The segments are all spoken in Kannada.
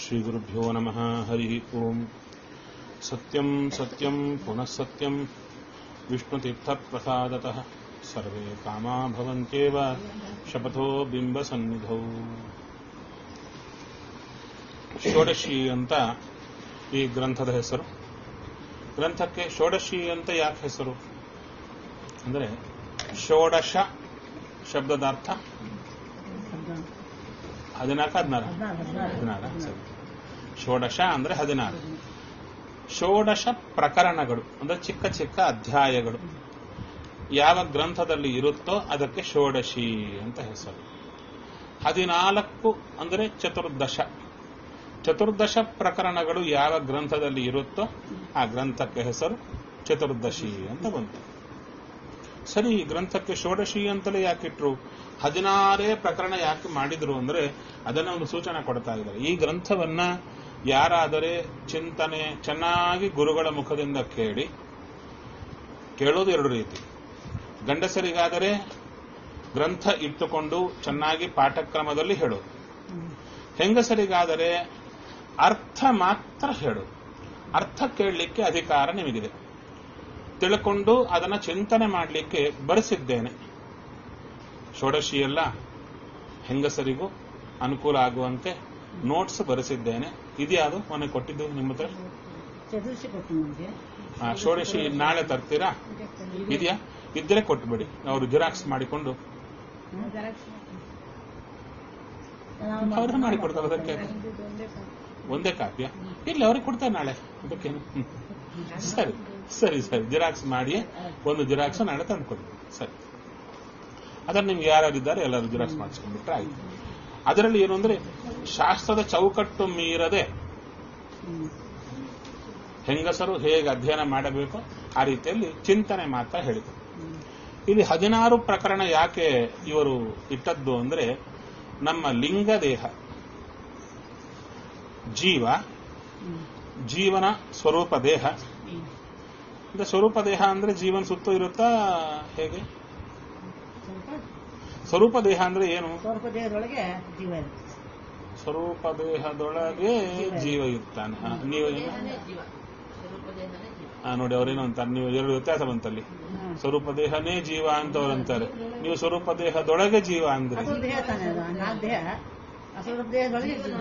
श्रीगुरुभ्यो नमः हरिः ओम् सत्यं सत्यं पुनः सत्यं विष्णुतीर्थप्रसादतः सर्वे कामा भवन्त्येव शपथो बिम्बसन्निधौ ಷೋಡಶಿ ಅಂತ ಈ ಗ್ರಂಥದ ಹೆಸರು ಗ್ರಂಥಕ್ಕೆ ಷೋಡಶಿ ಅಂತ ಯಾಕೆ ಹೆಸರು ಅಂದರೆ ಷೋಡಶ ಶಬ್ದದ ಅರ್ಥ ಹದಿನಾಲ್ಕು ಹದಿನಾರು ಹದಿನಾರು ಸರಿ ಷೋಡಶ ಅಂದ್ರೆ ಹದಿನಾರು ಷೋಡಶ ಪ್ರಕರಣಗಳು ಅಂದ್ರೆ ಚಿಕ್ಕ ಚಿಕ್ಕ ಅಧ್ಯಾಯಗಳು ಯಾವ ಗ್ರಂಥದಲ್ಲಿ ಇರುತ್ತೋ ಅದಕ್ಕೆ ಷೋಡಶಿ ಅಂತ ಹೆಸರು ಹದಿನಾಲ್ಕು ಅಂದರೆ ಚತುರ್ದಶ ಚತುರ್ದಶ ಪ್ರಕರಣಗಳು ಯಾವ ಗ್ರಂಥದಲ್ಲಿ ಇರುತ್ತೋ ಆ ಗ್ರಂಥಕ್ಕೆ ಹೆಸರು ಚತುರ್ದಶಿ ಅಂತ ಬಂತು ಸರಿ ಈ ಗ್ರಂಥಕ್ಕೆ ಷೋಡಶಿ ಅಂತಲೇ ಯಾಕಿಟ್ರು ಹದಿನಾರೇ ಪ್ರಕರಣ ಯಾಕೆ ಮಾಡಿದ್ರು ಅಂದ್ರೆ ಅದನ್ನ ಒಂದು ಸೂಚನೆ ಕೊಡ್ತಾ ಇದ್ದಾರೆ ಈ ಗ್ರಂಥವನ್ನ ಯಾರಾದರೆ ಚಿಂತನೆ ಚೆನ್ನಾಗಿ ಗುರುಗಳ ಮುಖದಿಂದ ಕೇಳಿ ಕೇಳೋದು ಎರಡು ರೀತಿ ಗಂಡಸರಿಗಾದರೆ ಗ್ರಂಥ ಇಟ್ಟುಕೊಂಡು ಚೆನ್ನಾಗಿ ಪಾಠಕ್ರಮದಲ್ಲಿ ಹೇಳೋದು ಹೆಂಗಸರಿಗಾದರೆ ಅರ್ಥ ಮಾತ್ರ ಹೇಳೋದು ಅರ್ಥ ಕೇಳಲಿಕ್ಕೆ ಅಧಿಕಾರ ನಿಮಗಿದೆ ತಿಳ್ಕೊಂಡು ಅದನ್ನ ಚಿಂತನೆ ಮಾಡಲಿಕ್ಕೆ ಬರೆಸಿದ್ದೇನೆ ಷೋಡಶಿಯೆಲ್ಲ ಹೆಂಗಸರಿಗೂ ಅನುಕೂಲ ಆಗುವಂತೆ ನೋಟ್ಸ್ ಬರೆಸಿದ್ದೇನೆ ಇದ್ಯಾವುದು ಮೊನ್ನೆ ಕೊಟ್ಟಿದ್ದು ನಿಮ್ಮ ಹತ್ರ ಚತುರ್ಶಿ ಕೊಟ್ಟು ನಮಗೆ ಆ, ಷೋಡಶಿ ನಾಳೆ ತರ್ತೀರಾ ಇದೆಯಾ ಇದ್ರೆ ಕೊಟ್ಬಿಡಿ ಅವರು ಜಿರಾಕ್ಸ್ ಮಾಡಿಕೊಂಡು ಅವ್ರೇ ಮಾಡಿ ಕೊಡ್ತಾರೆ ಅದಕ್ಕೆ ಒಂದೇ ಕಾಪಿಯ ಇಲ್ಲ ಅವ್ರಿಗೆ ಕೊಡ್ತಾರೆ ನಾಳೆ ಅದಕ್ಕೇನು ಹ್ಮ್. ಸರಿ ಸರಿ ಸರಿ ಜಿರಾಕ್ಸ್ ಮಾಡಿ ಒಂದು ಜಿರಾಕ್ಸ್ ನಾಳೆ ತಂದು ಕೊಡಿ ಸರಿ ಅದನ್ನ ನಿಮ್ಗೆ ಯಾರ್ಯಾರಿದ್ದಾರೆ ಎಲ್ಲರೂ ಜಿರಾಕ್ಸ್ ಮಾಡಿಸ್ಕೊಂಡ್ಬಿಟ್ರೆ ಆಯ್ತು ಅದರಲ್ಲಿ ಏನು ಅಂದ್ರೆ ಶಾಸ್ತ್ರದ ಚೌಕಟ್ಟು ಮೀರದೆ ಹೆಂಗಸರು ಹೇಗೆ ಅಧ್ಯಯನ ಮಾಡಬೇಕು ಆ ರೀತಿಯಲ್ಲಿ ಚಿಂತನೆ ಮಾತ್ರ ಹೇಳಿದರು ಇಲ್ಲಿ ಹದಿನಾರು ಪ್ರಕರಣ ಯಾಕೆ ಇವರು ಇಟ್ಟದ್ದು ಅಂದ್ರೆ ನಮ್ಮ ಲಿಂಗ ದೇಹ ಜೀವ ಜೀವನ ಸ್ವರೂಪ ದೇಹ ಅಂದ್ರೆ ಸ್ವರೂಪ ದೇಹ ಅಂದ್ರೆ ಜೀವನ ಸುತ್ತ ಇರುತ್ತಾ ಹೇಗೆ ಸ್ವರೂಪ ದೇಹ ಅಂದ್ರೆ ಏನು ಸ್ವಲ್ಪ ದೇಹದೊಳಗೆ ಜೀವ ಇದೆ ಸ್ವರೂಪ ದೇಹದೊಳಗೆ ಜೀವ ಇರ್ತಾನೆ ಹಾ, ನೀವು ಏನು? ಹಾ, ನೋಡಿ ಅವ್ರೇನು ಅಂತಾರೆ ನೀವು ಎರಡು ವ್ಯತ್ಯಾಸ ಬಂತಲ್ಲಿ ಸ್ವರೂಪ ದೇಹನೇ ಜೀವ ಅಂತ ಅವ್ರು ಅಂತಾರೆ ನೀವು ಸ್ವರೂಪ ದೇಹದೊಳಗೆ ಜೀವ ಅಂದ್ರೆ ಅಸಲು ದೇಹ ತಾನೆ ಅದು ನಾಲ್ಕು ದೇಹ ಅಸಲು ದೇಹದೊಳಗೆ ಜೀವ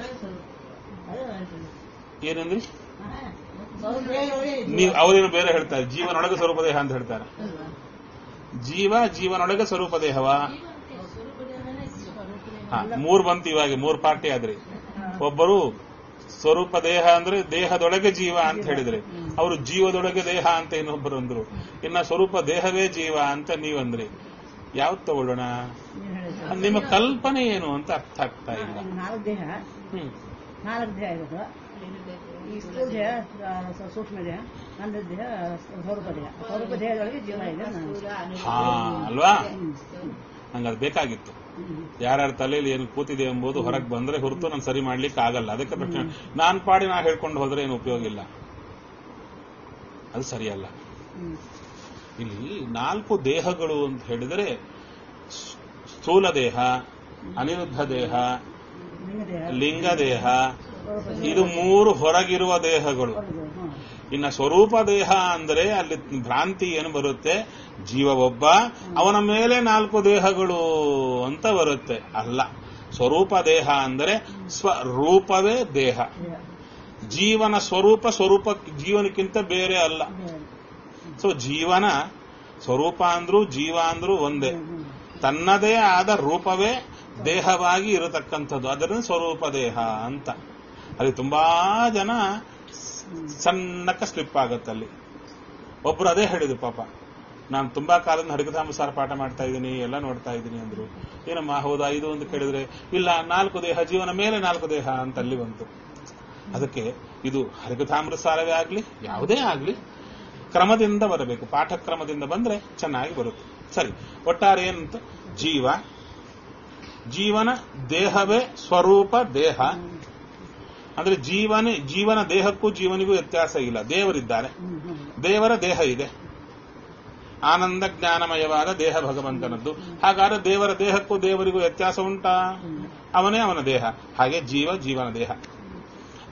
ಏನಂದ್ರಿ ಸ್ವಲ್ಪ ದೇಹದೊಳಗೆ ಜೀವ. ನೀವು ಅವರೇನು ಬೇರೆ ಹೇಳ್ತಾರೆ ಜೀವನೊಳಗೆ ಸ್ವರೂಪ ದೇಹ ಅಂತ ಹೇಳ್ತಾರೆ ಅಲ್ವಾ? ಜೀವ ಜೀವನೊಳಗೆ ಸ್ವರೂಪ ದೇಹವಾ ಹಾ ಮೂರ್ ಬಂತು ಇವಾಗ ಮೂರ್ ಪಾರ್ಟಿ ಆದ್ರಿ ಒಬ್ಬರು ಸ್ವರೂಪ ದೇಹ ಅಂದ್ರೆ ದೇಹದೊಳಗೆ ಜೀವ ಅಂತ ಹೇಳಿದ್ರೆ ಅವರು ಜೀವದೊಳಗೆ ದೇಹ ಅಂತ ಇನ್ನೊಬ್ಬರು ಅಂದ್ರು ಇನ್ನ ಸ್ವರೂಪ ದೇಹವೇ ಜೀವ ಅಂತ ನೀವಂದ್ರಿ ಯಾವ್ದು ತಗೊಳ್ಳೋಣ ನೀವು ಹೇಳಿದ್ದು. ನಿಮ್ಮ ಕಲ್ಪನೆ ಏನು ಅಂತ ಅರ್ಥ ಆಗ್ತಾ ಇಲ್ಲ ಇದು ನಾಲ್ಕು ದೇಹ ಹ್ಮ್ ನಾಲ್ಕು ದೇಹ ಇರೋದು ಈ ಸ್ಥೂಲ ದೇಹ ಆ, ಸ- ಸೂಕ್ಷ್ಮ ದೇಹ ನನ್ನ ದೇಹ ಸ್ವರೂಪ ದೇಹ ಸ್ವರೂಪ ದೇಹದೊಳಗೆ ಜೀವ ಇದೆ ನಾನು ಹಾ ಅಲ್ವಾ ಹ್ಮ್. ನಂಗೆ ಅದು ಬೇಕಾಗಿತ್ತು ಹ್ಮ್. ಯಾರ್ಯಾರ ತಲೆಯಲ್ಲಿ ಏನು ಕೂತಿದೆ ಎಂಬುದು ಹೊರಗೆ ಬಂದ್ರೆ ಹೊರತು ನಾನು ಸರಿ ಮಾಡ್ಲಿಕ್ಕೆ ಆಗಲ್ಲ ಅದಕ್ಕೆ ಪ್ರಶ್ನೆ ನಾನ್ ಪಾಡಿ ನಾ ಹೇಳ್ಕೊಂಡು ಹೋದ್ರೆ ಏನು ಉಪಯೋಗ ಇಲ್ಲ ಅದು ಸರಿಯಲ್ಲ ಹ್ಮ್. ಇಲ್ಲಿ ನಾಲ್ಕು ದೇಹಗಳು ಅಂತ ಹೇಳಿದರೆ ಸ್- ಸ್ಥೂಲ ದೇಹ ಅನಿರುದ್ಧ ದೇಹ ಲಿಂಗ ದೇಹ ಲಿಂಗ ದೇಹ ಸ್ವರೂಪ ದೇಹ ಇದು ಮೂರು ಹೊರಗಿರುವ ದೇಹಗಳು ಹೊರಗೆ, ಹ್ಮ್. ಇನ್ನ ಸ್ವರೂಪ ದೇಹ ಅಂದ್ರೆ ಅಲ್ಲಿ ಭ್ರಾಂತಿ ಏನು ಬರುತ್ತೆ ಜೀವ ಒಬ್ಬ ಅವನ ಮೇಲೆ ನಾಲ್ಕು ದೇಹಗಳು ಅಂತ ಬರುತ್ತೆ ಅಲ್ಲ ಸ್ವರೂಪ ದೇಹ ಅಂದರೆ ಸ್ವರೂಪವೇ ದೇಹ ದೇಹ. ಜೀವನ ಸ್ವರೂಪ ಸ್ವರೂಪ ಜೀವನಕ್ಕಿಂತ ಬೇರೆ ಅಲ್ಲ ದೇಹ. ಸೊ ಜೀವನ ಸ್ವರೂಪ ಅಂದ್ರು ಜೀವ ಅಂದ್ರು ಒಂದೇ ಹ್ಮ್. ತನ್ನದೇ ಆದ ರೂಪವೇ ದೇಹವಾಗಿ ಇರತಕ್ಕಂಥದ್ದು ಅದರಿಂದ ಸ್ವರೂಪ ದೇಹ ಅಂತ ಅಲ್ಲಿ ತುಂಬಾ ಜನ ಸಣ್ಣಕ್ಕ ಸ್ಲಿಪ್ ಆಗತ್ತಲ್ಲಿ ಒಬ್ರು ಅದೇ ಹೇಳಿದ್ರು ಪಾಪ ನಾನು ತುಂಬಾ ಕಾಲದಿಂದ ಹರಿಕಥಾಂಸಾರ ಪಾಠ ಮಾಡ್ತಾ ಇದ್ದೀನಿ ಎಲ್ಲ ನೋಡ್ತಾ ಇದ್ದೀನಿ ಅಂದ್ರು ಏನಮ್ಮ ಹೌದಾ ಇದು ಅಂತ ಕೇಳಿದ್ರೆ ಇಲ್ಲ ನಾಲ್ಕು ದೇಹ ಜೀವನ ಮೇಲೆ ನಾಲ್ಕು ದೇಹ ಅಂತ ಅಲ್ಲಿ ಬಂತು ಅದಕ್ಕೆ ಇದು ಹರಿಕಥಾಮೃತಸಾರವೇ ಆಗ್ಲಿ ಯಾವುದೇ ಆಗ್ಲಿ ಕ್ರಮದಿಂದ ಬರಬೇಕು ಪಾಠಕ್ರಮದಿಂದ ಬಂದ್ರೆ ಚೆನ್ನಾಗಿ ಬರುತ್ತೆ ಸರಿ ಒಟ್ಟಾರೆ ಏನಂತ ಜೀವ ಜೀವನ ದೇಹವೇ ಸ್ವರೂಪ ದೇಹ ಅಂದ್ರೆ ಜೀವನ ಜೀವನ ದೇಹಕ್ಕೂ ಜೀವನಿಗೂ ವ್ಯತ್ಯಾಸ ಇಲ್ಲ ದೇವರಿದ್ದಾರೆ ಹ್ಮ್. ಹ್ಮ್. ದೇವರ ದೇಹ ಇದೆ ಆನಂದ ಜ್ಞಾನಮಯವಾದ ದೇಹ ಭಗವಂತನದ್ದು ಹಾಗಾದ್ರೆ ದೇವರ ದೇಹಕ್ಕೂ ದೇವರಿಗೂ ವ್ಯತ್ಯಾಸ ಉಂಟಾ ಅವನೇ ಅವನ ದೇಹ ಹಾಗೆ ಜೀವ ಜೀವನ ದೇಹ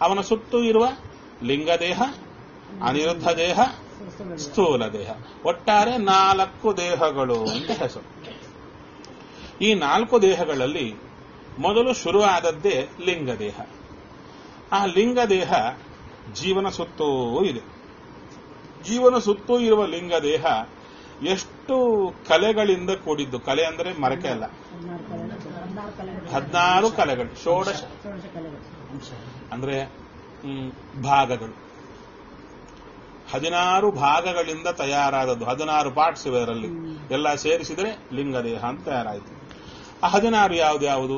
ಅವನ ಸುತ್ತೂ ಇರುವ ಲಿಂಗದೇಹ ಅನಿರುದ್ಧ ದೇಹ ಸ್ಥೂಲ ದೇಹ. ಸ್ಥೂಲ ದೇಹ ಒಟ್ಟಾರೆ ನಾಲ್ಕು ದೇಹಗಳು ಅಂತ ಹೆಸರು ಈ ನಾಲ್ಕು ದೇಹಗಳಲ್ಲಿ ಮೊದಲು ಶುರುವಾದದ್ದೇ ಲಿಂಗದೇಹ ಆ ಲಿಂಗದೇಹ ಜೀವನ ಸುತ್ತೂ ಇದೆ ಜೀವನ ಸುತ್ತೂ ಇರುವ ಲಿಂಗದೇಹ ಎಷ್ಟು ಕಲೆಗಳಿಂದ ಕೂಡಿದ್ದು ಕಲೆ ಅಂದರೆ ಮರಕೆ ಅಲ್ಲ ಹದಿನಾರು ಕಲೆಗಳು ಹದಿನಾರು ಕಲೆಗಳು ಹದಿನಾರು ಕಲೆಗಳು ಷೋಡಶ ಷೋಡಶ ಕಲೆಗಳು ಅಂದ್ರೆ ಹ್ಮ್, ಭಾಗಗಳು ಹದಿನಾರು ಭಾಗಗಳಿಂದ ತಯಾರಾದದ್ದು ಹದಿನಾರು ಪಾರ್ಟ್ಸ್ ಇವೆ ಅದರಲ್ಲಿ ಹ್ಮ್. ಎಲ್ಲ ಸೇರಿಸಿದರೆ ಲಿಂಗದೇಹ ಅಂತ ತಯಾರಾಯಿತು ಆ ಹದಿನಾರು ಯಾವ್ದು ಯಾವುದು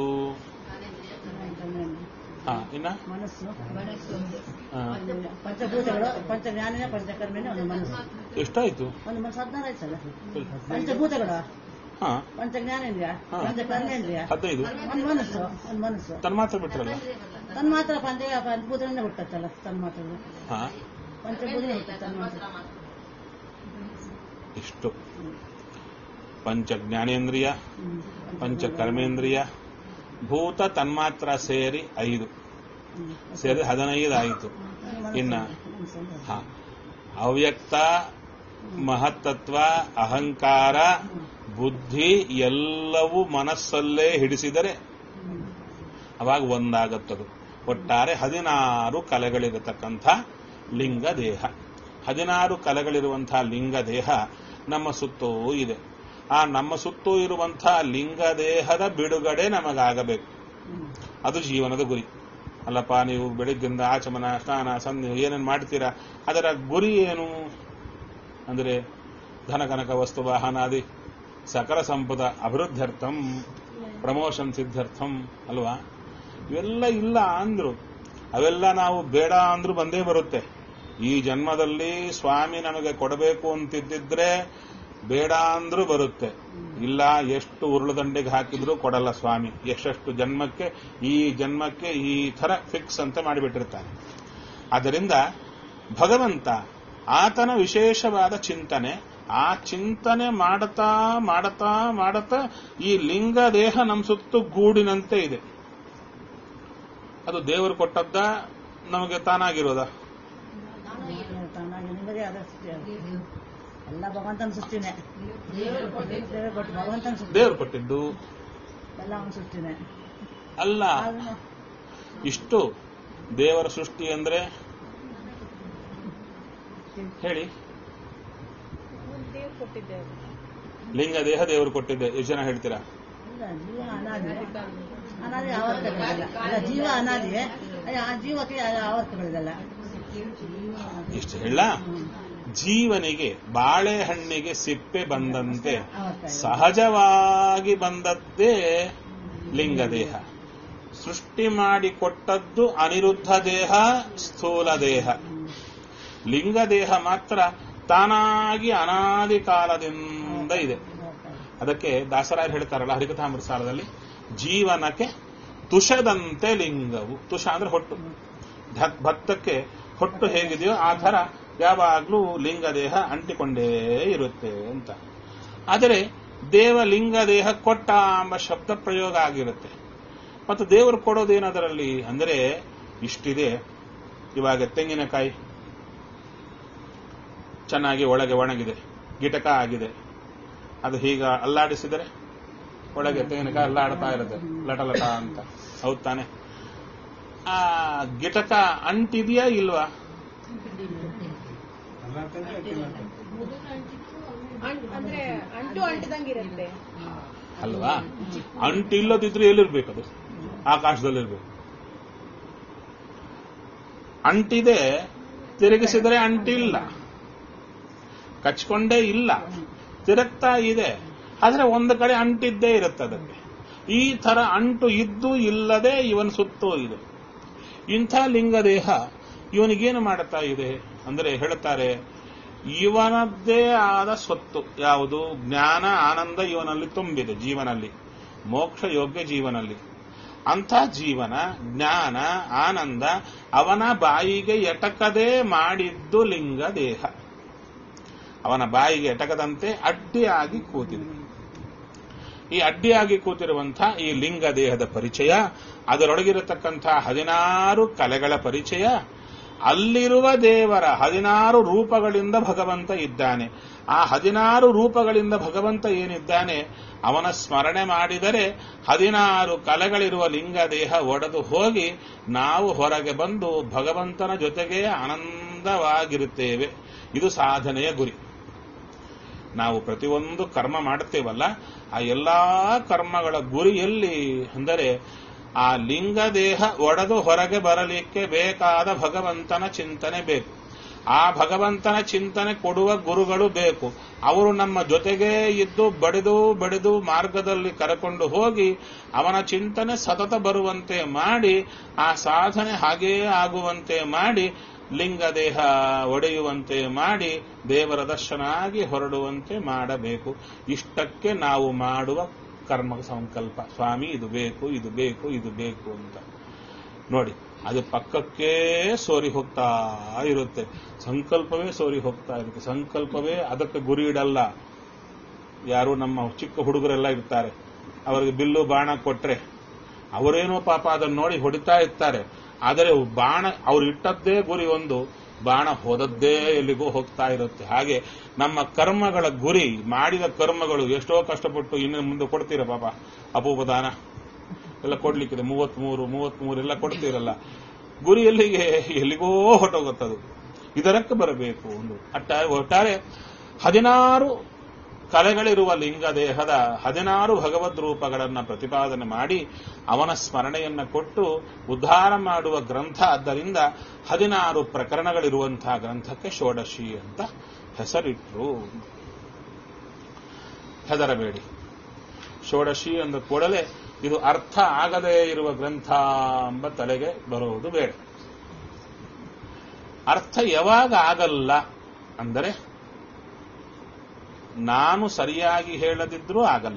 ಹಾ ಇನ್ನ ಮನಸ್ಸು ಹಾ, ಪಂಚಭೂತಗಳು ಪಂಚಜ್ಞಾನಿನ ಪಂಚಕರ್ಮಿನ ಒಂದು ಮನಸ್ಸು ಎಷ್ಟಾಯ್ತು ಒಂದು ಮನಸ್ಸು ಹದಿನಾರು ಆಯ್ತಲ್ಲ ಪಂಚಭೂತಗಳು ಹಾ ಪಂಚಜ್ಞಾನೇಂದ್ರಿಯ ಹಾ. ಪಂಚಕರ್ಮೇಂದ್ರಿಯ ಹದಿನೈದು ಒಂದು ಮನಸ್ಸು ಒಂದು ಮನಸ್ಸು ತನ್ನ ಮಾತ್ರ ಬಿಟ್ರಲ್ಲ ತನ್ ಮಾತ್ರ ಪಂಚ ಪಂಚಭೂತದಿಂದ ಹುಟ್ಟತ್ತಲ್ಲ ತನ್ ಮಾತ್ರ ಹಾ ಪಂಚಭೂತ ಹುಟ್ಟತ್ತೆ ತನ್ ಮಾತ್ರ ಇಷ್ಟು ಪಂಚ ಜ್ಞಾನೇಂದ್ರಿಯ ಹ್ಮ್. ಪಂಚ ಕರ್ಮೇಂದ್ರಿಯ ಭೂತ ತನ್ಮಾತ್ರ ಸೇರಿ ಐದು ಹ್ಮ್. ಸೇರಿ ಹದಿನೈದು ಆಯಿತು ಮನಸ್ಸು. ಇನ್ನ ಮನಸ್ಸು ಅಂದ್ರೆ ಹಾ ಅವ್ಯಕ್ತ ಮಹತ್ತತ್ವ ಅಹಂಕಾರ ಬುದ್ಧಿ ಎಲ್ಲವೂ ಮನಸ್ಸಲ್ಲೇ ಹಿಡಿಸಿದರೆ ಹ್ಮ್. ಅವಾಗ ಒಂದಾಗುತ್ತದು ಒಟ್ಟಾರೆ ಹದಿನಾರು ಕಲೆಗಳಿರತಕ್ಕಂಥ ಲಿಂಗ ದೇಹ ಹದಿನಾರು ಕಲೆಗಳಿರುವಂತಹ ಲಿಂಗ ದೇಹ ನಮ್ಮ ಸುತ್ತೂ ಇದೆ ಆ ನಮ್ಮ ಸುತ್ತೂ ಇರುವಂತಹ ಲಿಂಗ ದೇಹದ ಬಿಡುಗಡೆ ನಮಗಾಗಬೇಕು ಹ್ಮ್. ಅದು ಜೀವನದ ಗುರಿ ಅಲ್ಲಪ್ಪ ನೀವು ಬೆಳಿಗ್ಗಿಂದ ಆಚಮನ ಸ್ನಾನ ಸಂಧಿ ಏನೇನು ಮಾಡ್ತೀರಾ ಅದರ ಗುರಿ ಏನು ಅಂದರೆ ಧನಕನಕ ವಸ್ತು ವಾಹನಾದಿ ಸಕಲ ಸಂಪದ ಅಭಿವೃದ್ಧರ್ಥಂ ಪ್ರಮೋಷನ್ ಸಿದ್ಧಾರ್ಥಂ ಅಲ್ವಾ ಇವೆಲ್ಲ ಇಲ್ಲ ಅಂದ್ರು ಅವೆಲ್ಲ ನಾವು ಬೇಡ ಅಂದ್ರೂ ಬಂದೇ ಬರುತ್ತೆ ಈ ಜನ್ಮದಲ್ಲಿ ಸ್ವಾಮಿ ನಮಗೆ ಕೊಡಬೇಕು ಅಂತಿದ್ದಿದ್ರೆ ಬೇಡ ಅಂದ್ರೂ ಬರುತ್ತೆ ಇಲ್ಲ ಎಷ್ಟು ಉರುಳುದಂಡೆಗೆ ಹಾಕಿದ್ರೂ ಕೊಡಲ್ಲ ಸ್ವಾಮಿ ಎಷ್ಟೆಷ್ಟು ಜನ್ಮಕ್ಕೆ ಈ ಜನ್ಮಕ್ಕೆ ಈ ತರ ಫಿಕ್ಸ್ ಅಂತ ಮಾಡಿಬಿಟ್ಟಿರ್ತಾನೆ ಆದ್ದರಿಂದ ಭಗವಂತ ಆತನ ವಿಶೇಷವಾದ ಚಿಂತನೆ ಆ ಚಿಂತನೆ ಮಾಡತಾ ಮಾಡತಾ ಮಾಡತಾ ಈ ಲಿಂಗ ದೇಹ ನಮ್ಮ ಸುತ್ತು ಗೂಡಿನಂತೆ ಇದೆ ಅದು ದೇವರು ಕೊಟ್ಟದ್ದ ನಮಗೆ ತಾನಾಗಿರೋದ ತಾನಾಗಿ ನಿಮ್ಮದೇ ಆದ ಸೃಷ್ಟಿ ಅದು. ಎಲ್ಲ ಭಗವಂತನ ಸೃಷ್ಟಿನೇ ದೇವರು ಕೊಟ್ಟು ಭಗವಂತನ ಸೃಷ್ಟಿ ದೇವರು ಕೊಟ್ಟಿದ್ದು ಎಲ್ಲ ಅವನ ಸೃಷ್ಟಿನೇ ಅಲ್ಲ ಆದ್ರೂ ಇಷ್ಟು ದೇವರ ಸೃಷ್ಟಿ ಅಂದ್ರೆ ಹೇಳಿ ಲಿಂಗ ದೇಹ ದೇವರು ಕೊಟ್ಟಿದ್ದೆ ಎಷ್ಟು ಜನ ಹೇಳ್ತೀರಾ ಇಲ್ಲ, ಜೀವ ಅನಾದಿ ಅನಾದಿ ಆವರ್ತಗಳಿಲ್ಲ ಅಲ್ಲ ಜೀವ ಅನಾದಿ ಅಯ್ಯ, ಆ ಜೀವಕ್ಕೆ ಆವರ್ತಗಳಿದಲ್ಲ ಇಷ್ಟು ಹೇಳ ಜೀವನಿಗೆ ಬಾಳೆಹಣ್ಣಿಗೆ ಸಿಪ್ಪೆ ಬಂದಂತೆ ಆವರ್ತ ಇದೆ. ಸಹಜವಾಗಿ ಬಂದದ್ದೇ ಲಿಂಗದೇಹ ಸೃಷ್ಟಿ ಮಾಡಿ ಕೊಟ್ಟದ್ದು ಅನಿರುದ್ಧ ದೇಹ ಸ್ಥೂಲ ದೇಹ ಲಿಂಗದೇಹ ಮಾತ್ರ ತಾನಾಗಿ ಅನಾದಿ ಕಾಲದಿಂದ ಇದೆ ಆವರ್ತ ಇದೆ. ಅದಕ್ಕೆ ದಾಸರಾಯರು ಹೇಳ್ತಾರಲ್ಲ ಹರಿಕಥಾಮೃತ ಸಾರದಲ್ಲಿ ಜೀವನಕ್ಕೆ ತುಷದಂತೆ ಲಿಂಗವು ತುಷ ಅಂದ್ರೆ ಹೊಟ್ಟು ಧ- ಭತ್ತಕ್ಕೆ ಹೊಟ್ಟು ಹೇಗಿದೆಯೋ ಆ ಥರ ಯಾವಾಗಲೂ ಲಿಂಗದೇಹ ಅಂಟಿಕೊಂಡೇ ಇರುತ್ತೆ ಅಂತ ಆದರೆ ದೇವ ಲಿಂಗದೇಹ ಕೊಟ್ಟ ಎಂಬ ಶಬ್ದ ಪ್ರಯೋಗ ಆಗಿರುತ್ತೆ ಮತ್ತು ದೇವರು ಕೊಡೋದೇನದರಲ್ಲಿ ಅಂದರೆ ಇಷ್ಟಿದೆ ಇವಾಗ ತೆಂಗಿನಕಾಯಿ ಚೆನ್ನಾಗಿ ಒಳಗೆ ಒಣಗಿದೆ ಗಿಟಕ ಆಗಿದೆ ಅದು ಹೀಗ ಅಲ್ಲಾಡಿಸಿದರೆ ಒಳಗೆ ತೆಂಗಿನಕಾಯಿ ಅಲ್ಲಾಡ್ತಾ ಇರುತ್ತೆ ಲಟ ಲಟ ಅಂತ ಹೌದ್ ತಾನೆ ಆ ಗಿಟಕ ಅಂಟಿದೆಯಾ ಇಲ್ವಾ ಅಂ- ಅಂದ್ರೆ ಅಂಟು ಅಂಟಿದಂಗಿರುತ್ತೆ ಅಲ್ವಾ ಅಂಟಿಲ್ಲದಿದ್ರೆ ಎಲ್ಲಿರ್ಬೇಕದು ಆಕಾಶದಲ್ಲಿರ್ಬೇಕು ಅಂಟಿದೆ ತಿರುಗಿಸಿದರೆ ಅಂಟಿಲ್ಲ ಕಚ್ಕೊಂಡೇ ಇಲ್ಲ ತಿರುಗ್ತಾ ಇದೆ ಆದ್ರೆ ಒಂದು ಕಡೆ ಅಂಟಿದ್ದೇ ಇರುತ್ತೆ ಅದಕ್ಕೆ ಈ ತರ ಅಂಟು ಇದ್ದು ಇಲ್ಲದೆ ಇವನ್ ಸುತ್ತೂ ಇದೆ ಇಂಥ ಲಿಂಗದೇಹ ಇವನಿಗೇನು ಮಾಡುತ್ತಾ ಇದೆ ಅಂದರೆ ಹೇಳುತ್ತಾರೆ ಇವನದ್ದೇ ಆದ ಸ್ವತ್ತು ಯಾವುದು ಜ್ಞಾನ ಆನಂದ ಇವನಲ್ಲಿ ತುಂಬಿದೆ ಜೀವನಲ್ಲಿ ಮೋಕ್ಷ ಯೋಗ್ಯ ಜೀವನಲ್ಲಿ ಅಂಥ ಜೀವನ ಜ್ಞಾನ ಆನಂದ ಅವನ ಬಾಯಿಗೆ ಎಟಕದೇ ಮಾಡಿದ್ದು ಲಿಂಗ ದೇಹ ಅವನ ಬಾಯಿಗೆ ಎಟಕದಂತೆ ಅಡ್ಡಿಯಾಗಿ ಕೂತಿದೆ ಈ ಅಡ್ಡಿಯಾಗಿ ಕೂತಿರುವಂಥ ಈ ಲಿಂಗ ದೇಹದ ಪರಿಚಯ ಅದರೊಳಗಿರತಕ್ಕಂಥ ಹದಿನಾರು ಕಲೆಗಳ ಪರಿಚಯ ಅಲ್ಲಿರುವ ದೇವರ ಹದಿನಾರು ರೂಪಗಳಿಂದ ಭಗವಂತ ಇದ್ದಾನೆ ಆ ಹದಿನಾರು ರೂಪಗಳಿಂದ ಭಗವಂತ ಏನಿದ್ದಾನೆ ಅವನ ಸ್ಮರಣೆ ಮಾಡಿದರೆ ಹದಿನಾರು ಕಲೆಗಳಿರುವ ಲಿಂಗ ದೇಹ ಒಡೆದು ಹೋಗಿ ನಾವು ಹೊರಗೆ ಬಂದು ಭಗವಂತನ ಜೊತೆಗೆ ಆನಂದವಾಗಿರುತ್ತೇವೆ ಇದು ಸಾಧನೆಯ ಗುರಿ ನಾವು ಪ್ರತಿಯೊಂದು ಕರ್ಮ ಮಾಡುತ್ತೇವಲ್ಲ ಆ ಎಲ್ಲಾ ಕರ್ಮಗಳ ಗುರಿ ಎಲ್ಲಿ ಅಂದರೆ ಆ ಲಿಂಗ ದೇಹ ಒಡೆದು ಹೊರಗೆ ಬರಲಿಕ್ಕೆ ಬೇಕಾದ ಭಗವಂತನ ಚಿಂತನೆ ಬೇಕು ಆ ಭಗವಂತನ ಚಿಂತನೆ ಕೊಡುವ ಗುರುಗಳು ಬೇಕು ಅವರು ನಮ್ಮ ಜೊತೆಗೇ ಇದ್ದು ಬಡಿದು ಬಡಿದು ಮಾರ್ಗದಲ್ಲಿ ಕರೆಕೊಂಡು ಹೋಗಿ ಅವನ ಚಿಂತನೆ ಸತತ ಬರುವಂತೆ ಮಾಡಿ ಆ ಸಾಧನೆ ಹಾಗೇ ಆಗುವಂತೆ ಮಾಡಿ ಲಿಂಗ ದೇಹ ಒಡೆಯುವಂತೆ ಮಾಡಿ ದೇವರ ದರ್ಶನ ಆಗಿ ಹೊರಡುವಂತೆ ಮಾಡಬೇಕು ಇಷ್ಟಕ್ಕೆ ನಾವು ಮಾಡುವ ಕರ್ಮ ಸಂಕಲ್ಪ ಸ್ವಾಮಿ ಇದು ಬೇಕು ಇದು ಬೇಕು ಇದು ಬೇಕು ಅಂತ ನೋಡಿ ಅದು ಪಕ್ಕಕ್ಕೆ ಸೋರಿ ಹೋಗ್ತಾ ಇರುತ್ತೆ ಸಂಕಲ್ಪವೇ ಸೋರಿ ಹೋಗ್ತಾ ಇರುತ್ತೆ ಸಂಕಲ್ಪವೇ ಅದಕ್ಕೆ ಗುರಿ ಇಡಲ್ಲ ಯಾರು ನಮ್ಮ ಚಿಕ್ಕ ಹುಡುಗರೆಲ್ಲ ಇರ್ತಾರೆ ಅವರಿಗೆ ಬಿಲ್ಲು ಬಾಣ ಕೊಟ್ರೆ ಅವರೇನೋ ಪಾಪ ಅದನ್ನು ನೋಡಿ ಹೊಡಿತಾ ಇರ್ತಾರೆ ಆದರೆ ಬಾಣ ಅವ್ರು ಇಟ್ಟದ್ದೇ ಗುರಿ ಒಂದು ಬಾಣ ಹೋದದ್ದೇ ಎಲ್ಲಿಗೋ ಹೋಗ್ತಾ ಇರುತ್ತೆ ಹಾಗೆ ನಮ್ಮ ಕರ್ಮಗಳ ಗುರಿ ಮಾಡಿದ ಕರ್ಮಗಳು ಎಷ್ಟೋ ಕಷ್ಟಪಟ್ಟು ಇನ್ನು ಮುಂದೆ ಕೊಡ್ತೀರ ಪಾಪ ಅಪೂಪದಾನ ಎಲ್ಲ ಕೊಡ್ಲಿಕ್ಕಿದೆ ಮೂವತ್ಮೂರು ಮೂವತ್ಮೂರು ಎಲ್ಲ ಕೊಡ್ತೀರಲ್ಲ ಗುರಿ ಎಲ್ಲಿಗೆ ಎಲ್ಲಿಗೋ ಹೊಟ್ಟೋಗುತ್ತದು ಇದರಕ್ಕೆ ಬರಬೇಕು ಒಂದು ಅಟ್ಟ ಒಟ್ಟಾರೆ ಹದಿನಾರು ಕಲೆಗಳಿರುವ ಲಿಂಗ ದೇಹದ ಹದಿನಾರು ಭಗವದ್ ರೂಪಗಳನ್ನು ಪ್ರತಿಪಾದನೆ ಮಾಡಿ ಅವನ ಸ್ಮರಣೆಯನ್ನ ಕೊಟ್ಟು ಉದ್ಧಾರ ಮಾಡುವ ಗ್ರಂಥ ಆದ್ದರಿಂದ ಹದಿನಾರು ಪ್ರಕರಣಗಳಿರುವಂತಹ ಗ್ರಂಥಕ್ಕೆ ಷೋಡಶಿ ಅಂತ ಹೆಸರಿಟ್ರು ಹೆದರಬೇಡಿ ಷೋಡಶಿ ಅಂದ ಕೂಡಲೇ ಇದು ಅರ್ಥ ಆಗದೇ ಇರುವ ಗ್ರಂಥ ಎಂಬ ತಲೆಗೆ ಬರುವುದು ಬೇಡ ಅರ್ಥ ಯಾವಾಗ ಆಗಲ್ಲ ಅಂದರೆ ನಾನು ಸರಿಯಾಗಿ ಹೇಳದಿದ್ರೂ ಆಗಲ್ಲ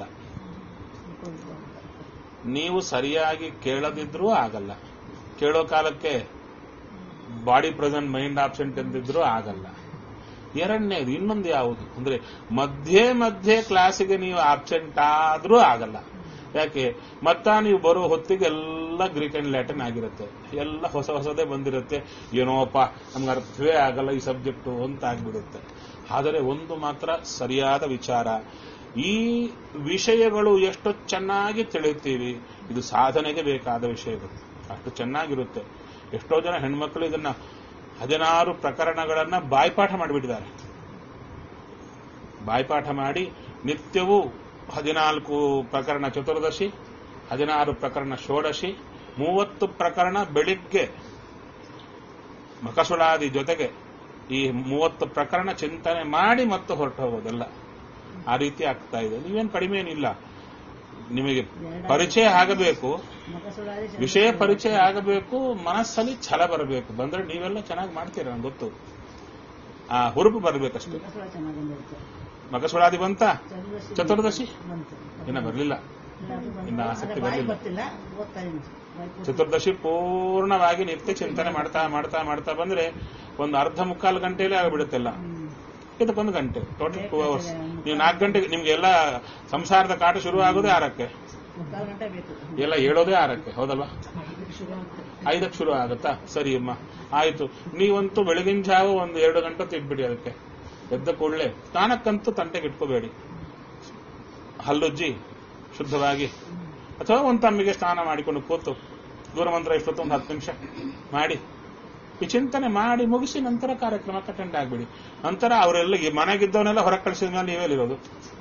ನೀವು ಸರಿಯಾಗಿ ಕೇಳದಿದ್ರೂ ಆಗಲ್ಲ ಕೇಳೋ ಕಾಲಕ್ಕೆ ಬಾಡಿ ಪ್ರೆಸೆಂಟ್ ಮೈಂಡ್ ಆಬ್ಸೆಂಟ್ ಎಂದಿದ್ರೂ ಆಗಲ್ಲ ಎರಡನೇದು ಇನ್ನೊಂದು ಯಾವುದು ಅಂದ್ರೆ ಮಧ್ಯೆ ಮಧ್ಯೆ ಕ್ಲಾಸಿಗೆ ನೀವು ಆಬ್ಸೆಂಟ್ ಆದ್ರೂ ಆಗಲ್ಲ ಯಾಕೆ ಮತ್ತ ನೀವು ಬರೋ ಹೊತ್ತಿಗೆ ಎಲ್ಲ ಗ್ರೀಕ್ ಅಂಡ್ ಲ್ಯಾಟಿನ್ ಆಗಿರುತ್ತೆ ಎಲ್ಲ ಹೊಸ ಹೊಸದೇ ಬಂದಿರುತ್ತೆ ಏನೋಪ್ಪ ನಮ್ಗೆ ಅರ್ಥವೇ ಆಗಲ್ಲ ಈ ಸಬ್ಜೆಕ್ಟು ಅಂತ ಆಗ್ಬಿಡುತ್ತೆ ಆದರೆ ಒಂದು ಮಾತ್ರ ಸರಿಯಾದ ವಿಚಾರ ಈ ವಿಷಯಗಳು ಎಷ್ಟು ಚೆನ್ನಾಗಿ ತಿಳಿಯುತ್ತೀವಿ ಇದು ಸಾಧನೆಗೆ ಬೇಕಾದ ವಿಷಯಗಳು ಅಷ್ಟು ಚೆನ್ನಾಗಿರುತ್ತೆ ಎಷ್ಟೋ ಜನ ಹೆಣ್ಮಕ್ಳು ಇದನ್ನ ಹದಿನಾರು ಪ್ರಕರಣಗಳನ್ನ ಬಾಯ್ಪಾಠ ಮಾಡಿಬಿಟ್ಟಿದ್ದಾರೆ ಬಾಯ್ಪಾಠ ಮಾಡಿ ನಿತ್ಯವೂ ಹದಿನಾಲ್ಕು ಪ್ರಕರಣ ಚತುರ್ದಶಿ ಹದಿನಾರು ಪ್ರಕರಣ ಷೋಡಶಿ ಮೂವತ್ತು ಪ್ರಕರಣ ಬೆಳಿಗ್ಗೆ ಮಕಸುಳಾದಿ ಜೊತೆಗೆ ಈ ಮೂವತ್ತು ಪ್ರಕರಣ ಚಿಂತನೆ ಮಾಡಿ ಮತ್ತೆ ಹೊರಟು ಹೋಗೋದಲ್ಲ ಆ ರೀತಿ ಆಗ್ತಾ ಇದೆ ನೀವೇನು ಕಡಿಮೆ ಏನಿಲ್ಲ ನಿಮಗೆ ಪರಿಚಯ ಆಗಬೇಕು ಮಕಸುಳಾದಿ ವಿಷಯ ಪರಿಚಯ ಆಗಬೇಕು ಮನಸ್ಸಲ್ಲಿ ಛಲ ಬರಬೇಕು ಬಂದ್ರೆ ನೀವೆಲ್ಲ ಚೆನ್ನಾಗಿ ಮಾಡ್ತೀರ ನಂಗೆ ಗೊತ್ತು ಆ ಹುರುಪು ಬರಬೇಕಷ್ಟೇ ಮಕಸುಳ ಚೆನ್ನಾಗಿ ಬಂದಿರುತ್ತೆ ಮಕಸುಳಾದಿ ಬಂತ ಚತುರ್ದಶಿ ಚತುರ್ದಶಿ ಬಂತು ಇನ್ನ ಬರಲಿಲ್ಲ ಇಲ್ಲ, ಅದು ಬಂತು. ಇನ್ನು ಆಸಕ್ತಿ ಆದ್ರೆ ಬಾಯಿ ಬರ್ಲಿಲ್ಲ. ಬರ್ತಿಲ್ಲ ಓದ್ತಾ ಇದ್ದೀನಿ ಬಾಯಿ ಕೂತು- ಚತುರ್ದಶಿ ಪೂರ್ಣವಾಗಿ ನಿತ್ಯ ಚಿಂತನೆ ಮಾಡ್ತಾ ಮಾಡ್ತಾ ಮಾಡ್ತಾ ಬಂದ್ರೆ ಒಂದು ಅರ್ಧ ಮುಕ್ಕಾಲು ಗಂಟೆಯಲ್ಲೇ ಆಗಿಬಿಡುತ್ತೆಲ್ಲ ಹ್ಮ್. ಇದಕ್ಕೊಂದು ಗಂಟೆ ಟೋಟಲ್ ಟೂ ಅವರ್ಸ್ ನೀವು ನಾಲ್ಕು ಗಂಟೆಗೆ ನಿಮ್ಗೆ ಎಲ್ಲ ಸಂಸಾರದ ಕಾಟ ಶುರು ಆಗೋದೇ ಆರಕ್ಕೆ ಮುಕ್ಕಾಲು ಗಂಟೆ ಬೇಕು ಎಲ್ಲ ಹೇಳೋದೇ ಆರಕ್ಕೆ ಹೌದಲ್ವಾ ಶುರು ಆಗುತ್ತೆ. ಐದಕ್ಕೆ ಶುರು ಆಗುತ್ತಾ ಸರಿ ಅಮ್ಮ ಆಯ್ತು ನೀವಂತೂ ಬೆಳಗಿನ ಜಾವ ಒಂದು ಎರಡು ಗಂಟೆ ತಿದ್ಬಿಡಿ ಅದಕ್ಕೆ ಎದ್ದ ಕೂಡಲೇ ಸ್ನಾನಕ್ಕಂತೂ ತಂಟೆಗೆ ಇಟ್ಕೋಬೇಡಿ ಹಲ್ಲುಜ್ಜಿ ಶುದ್ಧವಾಗಿ ಅಥವಾ ಒಂದು ತಮ್ಮಿಗೆ ಸ್ನಾನ ಮಾಡಿಕೊಂಡು ಕೂತು ದೂರ ಮಂತ್ರ ಇಷ್ಟೊತ್ತೊಂದು ಹತ್ತು ನಿಮಿಷ ಮಾಡಿ ಈ ಚಿಂತನೆ ಮಾಡಿ ಮುಗಿಸಿ ನಂತರ ಕಾರ್ಯಕ್ರಮಕ್ಕೆ ಅಟೆಂಡ್ ಆಗ್ಬಿಡಿ ನಂತರ ಅವರೆಲ್ಲ ಈ ಮನೆಗಿದ್ದವನ್ನೆಲ್ಲ ಹೊರಗೆ ಕಳಿಸಿದ ಮೇಲೆ ನೀವೇಲಿರೋದು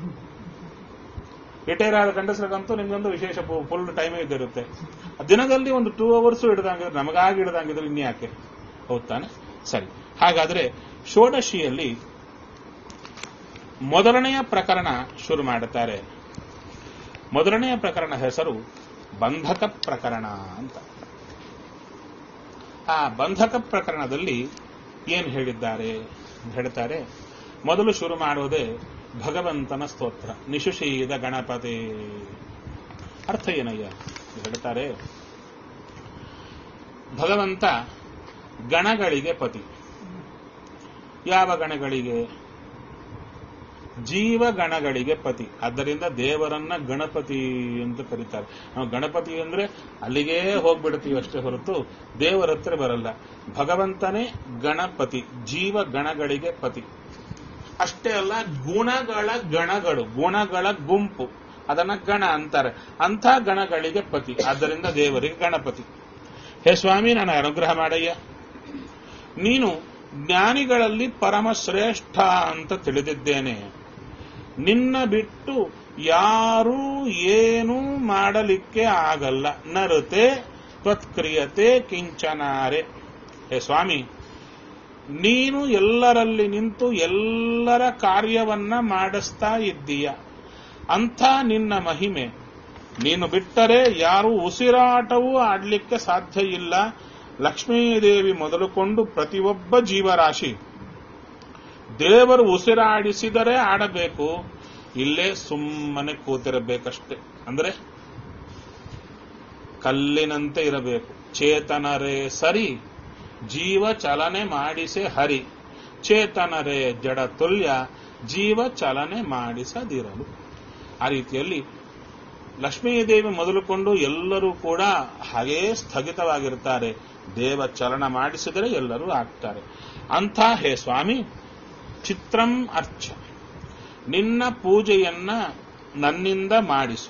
ರಿಟೈರ್ ಆದ ಗಂಡಸರಿಗಂತೂ ನಿಮ್ಗೊಂದು ವಿಶೇಷ ಫುಲ್ ಟೈಮೇ ಇದ್ದಿರುತ್ತೆ ದಿನದಲ್ಲಿ ಒಂದು ಟೂ ಅವರ್ಸ್ ಹಿಡ್ದಂಗಿದ್ರೆ ನಮಗಾಗಿ ಹಿಡ್ದಂಗಿದ್ರೆ ಇನ್ಯಾಕೆ ಹೌದ್ ತಾನೆ ಸರಿ ಹಾಗಾದ್ರೆ ಷೋಡಶಿಯಲ್ಲಿ ಮೊದಲನೆಯ ಪ್ರಕರಣ ಶುರು ಮಾಡುತ್ತಾರೆ ಮೊದಲನೆಯ ಪ್ರಕರಣ ಹೆಸರು ಬಂಧಕ ಪ್ರಕರಣ ಅಂತ ಆ ಬಂಧಕ ಪ್ರಕರಣದಲ್ಲಿ ಏನು ಹೇಳಿದ್ದಾರೆ ಹೇಳ್ತಾರೆ ಮೊದಲು ಶುರು ಮಾಡುವುದೇ ಭಗವಂತನ ಸ್ತೋತ್ರ ನಿಶುಷೀದ ಗಣಪತಿ ಅರ್ಥ ಏನಯ್ಯ ಹೇಳ್ತಾರೆ ಭಗವಂತ ಗಣಗಳಿಗೆ ಪತಿ ಯಾವ ಗಣಗಳಿಗೆ ಜೀವಗಣಗಳಿಗೆ ಪತಿ ಆದ್ದರಿಂದ ದೇವರನ್ನ ಗಣಪತಿ ಅಂತ ಕರೀತಾರೆ ನಾವು ಗಣಪತಿ ಅಂದ್ರೆ ಅಲ್ಲಿಗೇ ಹೋಗ್ಬಿಡ್ತೀವಿ ಅಷ್ಟೇ ಹೊರತು ದೇವರ ಹತ್ರ ಬರಲ್ಲ ಭಗವಂತನೇ ಗಣಪತಿ ಜೀವ ಗಣಗಳಿಗೆ ಪತಿ ಅಷ್ಟೇ ಅಲ್ಲ ಗುಣಗಳ ಗಣಗಳು ಗುಣಗಳ ಗುಂಪು ಅದನ್ನ ಗಣ ಅಂತಾರೆ ಅಂಥ ಗಣಗಳಿಗೆ ಪತಿ ಆದ್ದರಿಂದ ದೇವರಿಗೆ ಗಣಪತಿ ಹೇ ಸ್ವಾಮಿ ನಾನು ಅನುಗ್ರಹ ಮಾಡಯ್ಯ ನೀನು ಜ್ಞಾನಿಗಳಲ್ಲಿ ಪರಮ ಶ್ರೇಷ್ಠ ಅಂತ ತಿಳಿದಿದ್ದೇನೆ ನಿನ್ನ ಬಿಟ್ಟು ಯಾರೂ ಏನೂ ಮಾಡಲಿಕ್ಕೆ ಆಗಲ್ಲ ನರತೆ ತ್ವತ್ಕ್ರಿಯತೆ ಕಿಂಚನಾರೆ ಹೇ ಸ್ವಾಮಿ ನೀನು ಎಲ್ಲರಲ್ಲಿ ನಿಂತು ಎಲ್ಲರ ಕಾರ್ಯವನ್ನ ಮಾಡಿಸ್ತಾ ಇದ್ದೀಯ ಅಂಥ ನಿನ್ನ ಮಹಿಮೆ ನೀನು ಬಿಟ್ಟರೆ ಯಾರು ಉಸಿರಾಟವೂ ಆಡ್ಲಿಕ್ಕೆ ಸಾಧ್ಯ ಇಲ್ಲ ಲಕ್ಷ್ಮೀದೇವಿ ಮೊದಲುಕೊಂಡು ಪ್ರತಿಯೊಬ್ಬ ಜೀವರಾಶಿ ದೇವರು ಉಸಿರಾಡಿಸಿದರೆ ಆಡಬೇಕು ಇಲ್ಲೇ ಸುಮ್ಮನೆ ಕೂತಿರಬೇಕಷ್ಟೆ ಅಂದ್ರೆ ಕಲ್ಲಿನಂತೆ ಇರಬೇಕು ಚೇತನರೇ ಸರಿ ಜೀವ ಚಲನೆ ಮಾಡಿಸೆ ಹರಿ ಚೇತನರೇ ಜಡ ತುಲ್ಯ ಜೀವ ಚಲನೆ ಮಾಡಿಸದಿರಲು ಆ ರೀತಿಯಲ್ಲಿ ಲಕ್ಷ್ಮೀದೇವಿ ಮೊದಲುಕೊಂಡು ಎಲ್ಲರೂ ಕೂಡ ಹಾಗೇ ಸ್ಥಗಿತವಾಗಿರ್ತಾರೆ ದೇವ ಚಲನ ಮಾಡಿಸಿದರೆ ಎಲ್ಲರೂ ಆಗ್ತಾರೆ ಅಂಥ ಹೇ ಸ್ವಾಮಿ ಚಿತ್ರಂ ಅರ್ಚ ನಿನ್ನ ಪೂಜೆಯನ್ನ ನನ್ನಿಂದ ಮಾಡಿಸು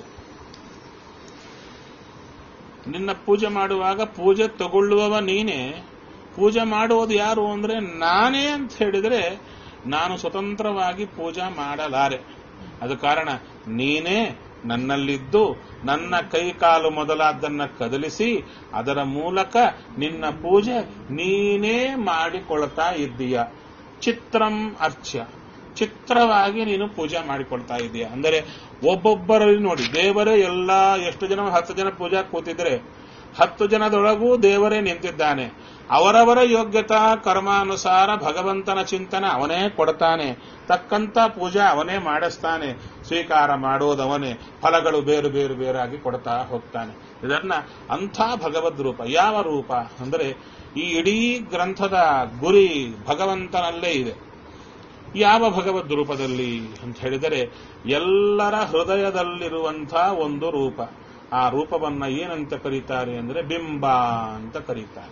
ನಿನ್ನ ಪೂಜೆ ಮಾಡುವಾಗ ಪೂಜೆ ತಗೊಳ್ಳುವವ ನೀನೇ ಪೂಜೆ ಮಾಡುವುದು ಯಾರು ಅಂದ್ರೆ ನಾನೇ ಅಂತ ಹೇಳಿದ್ರೆ ನಾನು ಸ್ವತಂತ್ರವಾಗಿ ಪೂಜಾ ಮಾಡಲಾರೆ ಅದು ಕಾರಣ ನೀನೇ ನನ್ನಲ್ಲಿದ್ದು ನನ್ನ ಕೈ ಕಾಲು ಮೊದಲಾದ್ದನ್ನ ಕದಲಿಸಿ ಅದರ ಮೂಲಕ ನಿನ್ನ ಪೂಜೆ ನೀನೇ ಮಾಡಿಕೊಳ್ತಾ ಇದ್ದೀಯ ಚಿತ್ರಂ ಅರ್ಚ್ಯ ಚಿತ್ರವಾಗಿ ನೀನು ಪೂಜೆ ಮಾಡಿಕೊಳ್ತಾ ಇದೀಯ ಅಂದರೆ ಒಬ್ಬೊಬ್ಬರಲ್ಲಿ ನೋಡಿ ದೇವರೇ ಎಲ್ಲ ಎಷ್ಟು ಜನ ಹತ್ತು ಜನ ಪೂಜಾ ಕೂತಿದ್ರೆ ಹತ್ತು ಜನದೊಳಗೂ ದೇವರೇ ನಿಂತಿದ್ದಾನೆ ಅವರವರ ಯೋಗ್ಯತಾ ಕರ್ಮಾನುಸಾರ ಭಗವಂತನ ಚಿಂತನೆ ಅವನೇ ಕೊಡ್ತಾನೆ ತಕ್ಕಂತ ಪೂಜೆ ಅವನೇ ಮಾಡಿಸ್ತಾನೆ ಸ್ವೀಕಾರ ಮಾಡೋದವನೇ ಫಲಗಳು ಬೇರು ಬೇರು ಬೇರಾಗಿ ಕೊಡ್ತಾ ಹೋಗ್ತಾನೆ ಇದನ್ನ ಅಂಥ ಭಗವದ್ ರೂಪ ಯಾವ ರೂಪ ಅಂದರೆ ಈ ಇಡೀ ಗ್ರಂಥದ ಗುರಿ ಭಗವಂತನಲ್ಲೇ ಇದೆ ಯಾವ ಭಗವದ್ ರೂಪದಲ್ಲಿ ಅಂತ ಹೇಳಿದರೆ ಎಲ್ಲರ ಹೃದಯದಲ್ಲಿರುವಂತಹ ಒಂದು ರೂಪ ಆ ರೂಪವನ್ನ ಏನಂತ ಕರೀತಾರೆ ಅಂದ್ರೆ ಬಿಂಬ ಅಂತ ಕರೀತಾರೆ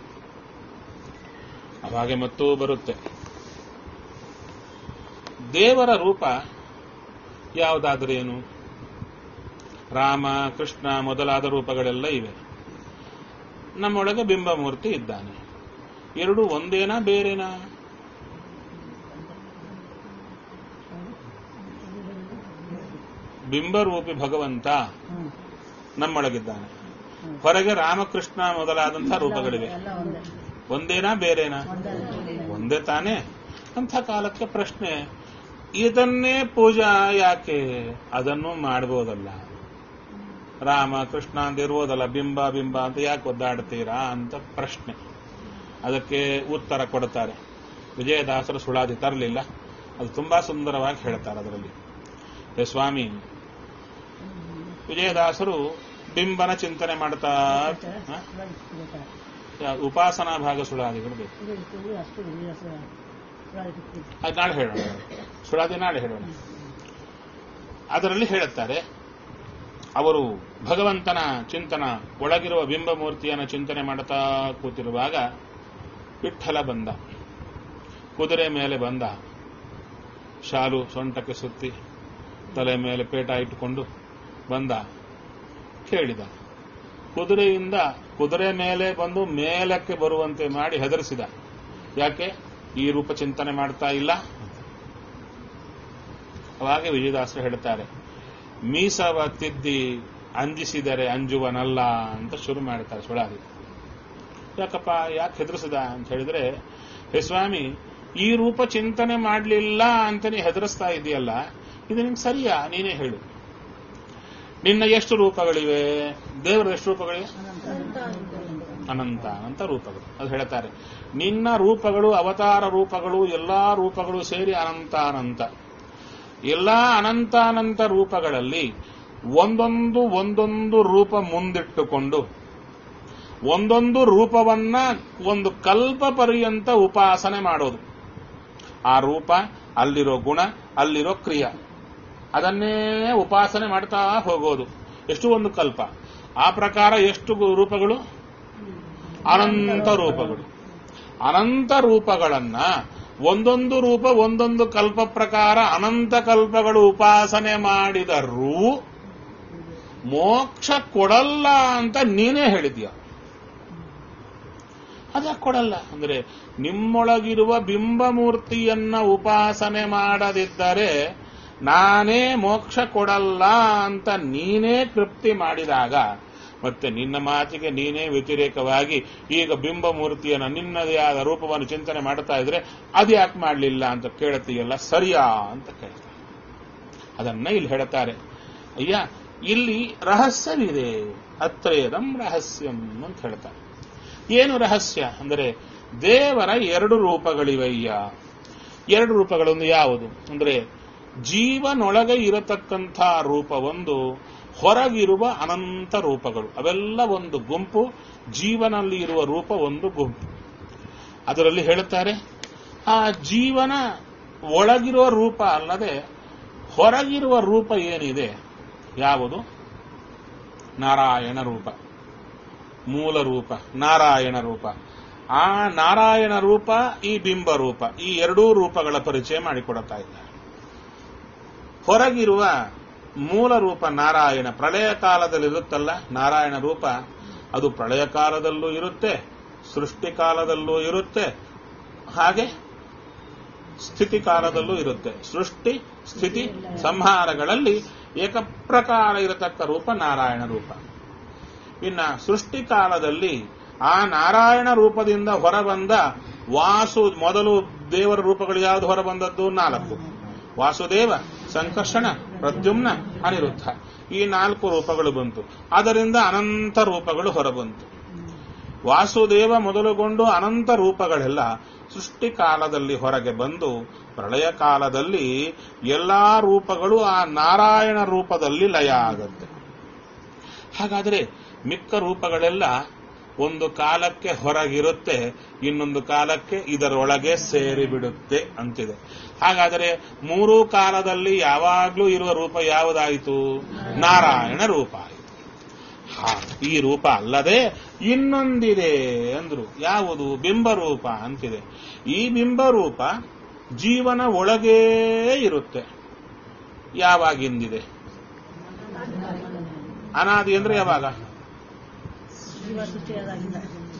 ಅವಾಗೆ ಮತ್ತೂ ಬರುತ್ತೆ ದೇವರ ರೂಪ ಯಾವುದಾದ್ರೇನು ರಾಮ ಕೃಷ್ಣ ಮೊದಲಾದ ರೂಪಗಳೆಲ್ಲ ಇವೆ ನಮ್ಮೊಳಗೆ ಬಿಂಬಮೂರ್ತಿ ಇದ್ದಾನೆ ಎರಡು ಒಂದೇನಾ ಬೇರೆನಾ ಬಿಂಬರೂಪಿ ಭಗವಂತ ಹ್ಮ್. ನಮ್ಮೊಳಗಿದ್ದಾನೆ ಹ್ಮ್. ಹೊರಗೆ ರಾಮಕೃಷ್ಣ ಮೊದಲಾದಂತಹ ರೂಪಗಳಿವೆ ಎಲ್ಲ ಒಂದೇ ಒಂದೇನಾ ಬೇರೆನಾ ಒಂದೇ ಒಂದೇ ತಾನೇ ಅಂಥ ಕಾಲಕ್ಕೆ ಪ್ರಶ್ನೆ ಇದನ್ನೇ ಪೂಜಾ ಯಾಕೆ ಅದನ್ನು ಮಾಡ್ಬೋದಲ್ಲ ರಾಮ ಕೃಷ್ಣ ಅಂತ ಇರ್ಬೋದಲ್ಲ ಬಿಂಬ ಬಿಂಬ ಅಂತ ಯಾಕೆ ಒದ್ದಾಡ್ತೀರಾ ಅಂತ ಪ್ರಶ್ನೆ ಅದಕ್ಕೆ ಉತ್ತರ ಕೊಡ್ತಾರೆ ವಿಜಯದಾಸರು ಸುಳಾದಿ ತರಲಿಲ್ಲ ಅದು ತುಂಬಾ ಸುಂದರವಾಗಿ ಹೇಳ್ತಾರೆ ಅದರಲ್ಲಿ ಹೇ ಸ್ವಾಮಿ ವಿಜಯದಾಸರು ಬಿಂಬನ ಚಿಂತನೆ ಮಾಡ್ತಾ ಹ? ಯಾ- ಉಪಾಸನಾ ಭಾಗ ಸುಳಾದಿಗಳು ಬೇಕು ಅಷ್ಟು ಇದೆ, ಅಷ್ಟು ಪ್ರಾಯಶಕ್ತಿ. ಅದು ನಾಳೆ ಹೇಳೋಣ ಸುಳಾದಿ ನಾಳೆ ಹೇಳೋಣ ಅದರಲ್ಲಿ ಹೇಳುತ್ತಾರೆ ಅವರು ಭಗವಂತನ ಚಿಂತನ ಒಳಗಿರುವ ಬಿಂಬಮೂರ್ತಿಯನ್ನು ಚಿಂತನೆ ಮಾಡುತ್ತಾ ಕೂತಿರುವಾಗ ವಿಠ್ಠಲ ಬಂದ ಕುದುರೆ ಮೇಲೆ ಬಂದ ಶಾಲು ಸೊಂಟಕ್ಕೆ ಸುತ್ತಿ ತಲೆ ಮೇಲೆ ಪೇಟ ಇಟ್ಟುಕೊಂಡು ಬಂದ ಕೇಳಿದ ಕುದುರೆಯಿಂದ ಕುದುರೆ ಮೇಲೆ ಬಂದು ಮೇಲಕ್ಕೆ ಬರುವಂತೆ ಮಾಡಿ ಹೆದರಿಸಿದ ಯಾಕೆ ಈ ರೂಪ ಚಿಂತನೆ ಮಾಡ್ತಾ ಇಲ್ಲ ಅವಾಗ ವಿಜಯದಾಸರು ಹೇಳ್ತಾರೆ ಮೀಸವ ತಿದ್ದಿ ಅಂಜಿಸಿದರೆ ಅಂಜುವನಲ್ಲ ಅಂತ ಶುರು ಮಾಡ್ತಾರೆ ಸುಳಾದಿ ಯಾಕಪ್ಪ ಯಾಕೆ ಹೆದರಿಸಿದ ಅಂತ ಹೇಳಿದ್ರೆ ಹೇ ಸ್ವಾಮಿ ಈ ರೂಪ ಚಿಂತನೆ ಮಾಡಲಿಲ್ಲ ಅಂತ ನೀ ಹೆದರಿಸ್ತಾ ಇದೆಯಲ್ಲ ಇದು ನಿಂಗೆ ಸರಿಯಾ ನೀನೇ ಹೇಳು ನಿನ್ನ ಎಷ್ಟು ರೂಪಗಳಿವೆ ದೇವರ ಎಷ್ಟು ರೂಪಗಳಿವೆ ಅನಂತ ಅನಂತ ಅನಂತ ರೂಪಗಳು ಅದು ಹೇಳ್ತಾರೆ ನಿನ್ನ ರೂಪಗಳು ಅವತಾರ ರೂಪಗಳು ಎಲ್ಲಾ ರೂಪಗಳು ಸೇರಿ ಅನಂತ ಅನಂತ ಎಲ್ಲಾ ಅನಂತಾನಂತ ರೂಪಗಳಲ್ಲಿ ಒಂದೊಂದು ಒಂದೊಂದು ರೂಪ ಮುಂದಿಟ್ಟುಕೊಂಡು ಒಂದೊಂದು ರೂಪವನ್ನ ಒಂದು ಕಲ್ಪ ಪರ್ಯಂತ ಉಪಾಸನೆ ಮಾಡೋದು ಆ ರೂಪ ಅಲ್ಲಿರೋ ಗುಣ ಅಲ್ಲಿರೋ ಕ್ರಿಯೆ ಅದನ್ನೇ ಉಪಾಸನೆ ಮಾಡ್ತಾ ಹೋಗೋದು ಎಷ್ಟು ಒಂದು ಕಲ್ಪ ಆ ಪ್ರಕಾರ ಎಷ್ಟು ಗು- ರೂಪಗಳು ಅನಂತ ರೂಪಗಳು ಅನಂತ ರೂಪಗಳನ್ನ ಒಂದೊಂದು ರೂಪ ಒಂದೊಂದು ಕಲ್ಪ ಪ್ರಕಾರ ಅನಂತ ಕಲ್ಪಗಳು ಉಪಾಸನೆ ಮಾಡಿದರೂ ಮೋಕ್ಷ ಕೊಡಲ್ಲ ಅಂತ ನೀನೇ ಹೇಳಿದ್ಯ ಅದ ಕೊಡಲ್ಲ ಅಂದ್ರೆ ನಿಮ್ಮೊಳಗಿರುವ ಬಿಂಬಮೂರ್ತಿಯನ್ನ ಉಪಾಸನೆ ಮಾಡದಿದ್ದರೆ ನಾನೇ ಮೋಕ್ಷ ಕೊಡಲ್ಲ ಅಂತ ನೀನೇ ತೃಪ್ತಿ ಮಾಡಿದಾಗ ಮತ್ತೆ ನಿನ್ನ ಮಾತಿಗೆ ನೀನೇ ವ್ಯತಿರೇಕವಾಗಿ ಈಗ ಬಿಂಬಮೂರ್ತಿಯನ್ನ ನಿನ್ನದೇ ಆದ ರೂಪವನ್ನು ಚಿಂತನೆ ಮಾಡ್ತಾ ಇದ್ರೆ ಅದು ಯಾಕೆ ಮಾಡಲಿಲ್ಲ ಅಂತ ಕೇಳ್ತೀಯಲ್ಲ ಸರಿಯಾ ಅಂತ ಕೇಳ್ತಾರೆ ಅದನ್ನ ಇಲ್ಲಿ ಹೇಳ್ತಾರೆ ಅಯ್ಯ ಇಲ್ಲಿ ರಹಸ್ಯವಿದೆ ಅತ್ರೇದಂ ರಹಸ್ಯಂ ಅಂತ ಹೇಳ್ತಾರೆ ಏನು ರಹಸ್ಯ ಅಂದರೆ ದೇವರ ಎರಡು ರೂಪಗಳಿವಯ್ಯ ಎರಡು ರೂಪಗಳೊಂದು ಯಾವುದು ಅಂದರೆ ಜೀವನೊಳಗೆ ಇರತಕ್ಕಂಥ ರೂಪ ಒಂದು ಹೊರಗಿರುವ ಅನಂತ ರೂಪಗಳು ಅವೆಲ್ಲ ಒಂದು ಗುಂಪು ಜೀವನಲ್ಲಿ ಇರುವ ರೂಪ ಒಂದು ಗುಂಪು ಅದರಲ್ಲಿ ಹೇಳುತ್ತಾರೆ ಆ ಜೀವನ ಒಳಗಿರುವ ರೂಪ ಅಲ್ಲದೆ ಹೊರಗಿರುವ ರೂಪ ಏನಿದೆ ಯಾವುದು ನಾರಾಯಣ ರೂಪ ಮೂಲ ರೂಪ ನಾರಾಯಣ ರೂಪ ಆ ನಾರಾಯಣ ರೂಪ ಈ ಬಿಂಬ ರೂಪ ಈ ಎರಡೂ ರೂಪಗಳ ಪರಿಚಯ ಮಾಡಿಕೊಡುತ್ತಾ ಇದ್ದಾರೆ ಹೊರಗಿರುವ ಮೂಲ ರೂಪ ನಾರಾಯಣ ಪ್ರಳಯ ಕಾಲದಲ್ಲಿರುತ್ತಲ್ಲ ನಾರಾಯಣ ರೂಪ ಅದು ಪ್ರಳಯ ಕಾಲದಲ್ಲೂ ಇರುತ್ತೆ ಸೃಷ್ಟಿ ಕಾಲದಲ್ಲೂ ಇರುತ್ತೆ ಹಾಗೆ ಸ್ಥಿತಿ ಕಾಲದಲ್ಲೂ ಇರುತ್ತೆ ಸೃಷ್ಟಿ ಸ್ಥಿತಿ ಸಂಹಾರಗಳಲ್ಲಿ ಏಕಪ್ರಕಾರ ಇರತಕ್ಕ ರೂಪ ನಾರಾಯಣ ರೂಪ ಇನ್ನ ಸೃಷ್ಟಿ ಕಾಲದಲ್ಲಿ ಆ ನಾರಾಯಣ ರೂಪದಿಂದ ಹೊರಬಂದ ವಾಸು ಮೊದಲು ದೇವರ ರೂಪಗಳು ಯಾವುದು ಹೊರಬಂದದ್ದು ನಾಲ್ಕು ವಾಸುದೇವ ಸಂಕರ್ಷಣ ಪ್ರದ್ಯುಮ್ನ ಅನಿರುದ್ಧ ಈ ನಾಲ್ಕು ರೂಪಗಳು ಬಂತು ಅದರಿಂದ ಅನಂತ ರೂಪಗಳು ಹೊರಬಂತು ವಾಸುದೇವ ಮೊದಲುಗೊಂಡು ಅನಂತ ರೂಪಗಳೆಲ್ಲ ಸೃಷ್ಟಿ ಕಾಲದಲ್ಲಿ ಹೊರಗೆ ಬಂದು ಪ್ರಳಯ ಕಾಲದಲ್ಲಿ ಎಲ್ಲಾ ರೂಪಗಳು ಆ ನಾರಾಯಣ ರೂಪದಲ್ಲಿ ಲಯ ಆಗುತ್ತೆ ಹಾಗಾದರೆ ಮಿಕ್ಕ ರೂಪಗಳೆಲ್ಲ ಒಂದು ಕಾಲಕ್ಕೆ ಹೊರಗಿರುತ್ತೆ ಇನ್ನೊಂದು ಕಾಲಕ್ಕೆ ಇದರೊಳಗೆ ಸೇರಿಬಿಡುತ್ತೆ ಅಂತಿದೆ ಹಾಗಾದರೆ ಮೂರೂ ಕಾಲದಲ್ಲಿ ಯಾವಾಗಲೂ ಇರುವ ರೂಪ ಯಾವುದಾಯಿತು ನಾರಾಯಣ ರೂಪ ಆಯಿತು ಹಾ ಈ ರೂಪ ಅಲ್ಲದೆ ಇನ್ನೊಂದಿದೆ ಅಂದ್ರು ಯಾವುದು ಬಿಂಬರೂಪ ಅಂತಿದೆ ಈ ಬಿಂಬರೂಪ ಜೀವನ ಒಳಗೇ ಇರುತ್ತೆ ಯಾವಾಗಿಂದಿದೆ ಅನಾದಿ ಅಂದ್ರೆ ಯಾವಾಗ ಜೀವ ಸೃಷ್ಟಿಯಾದಾಗಿಂದ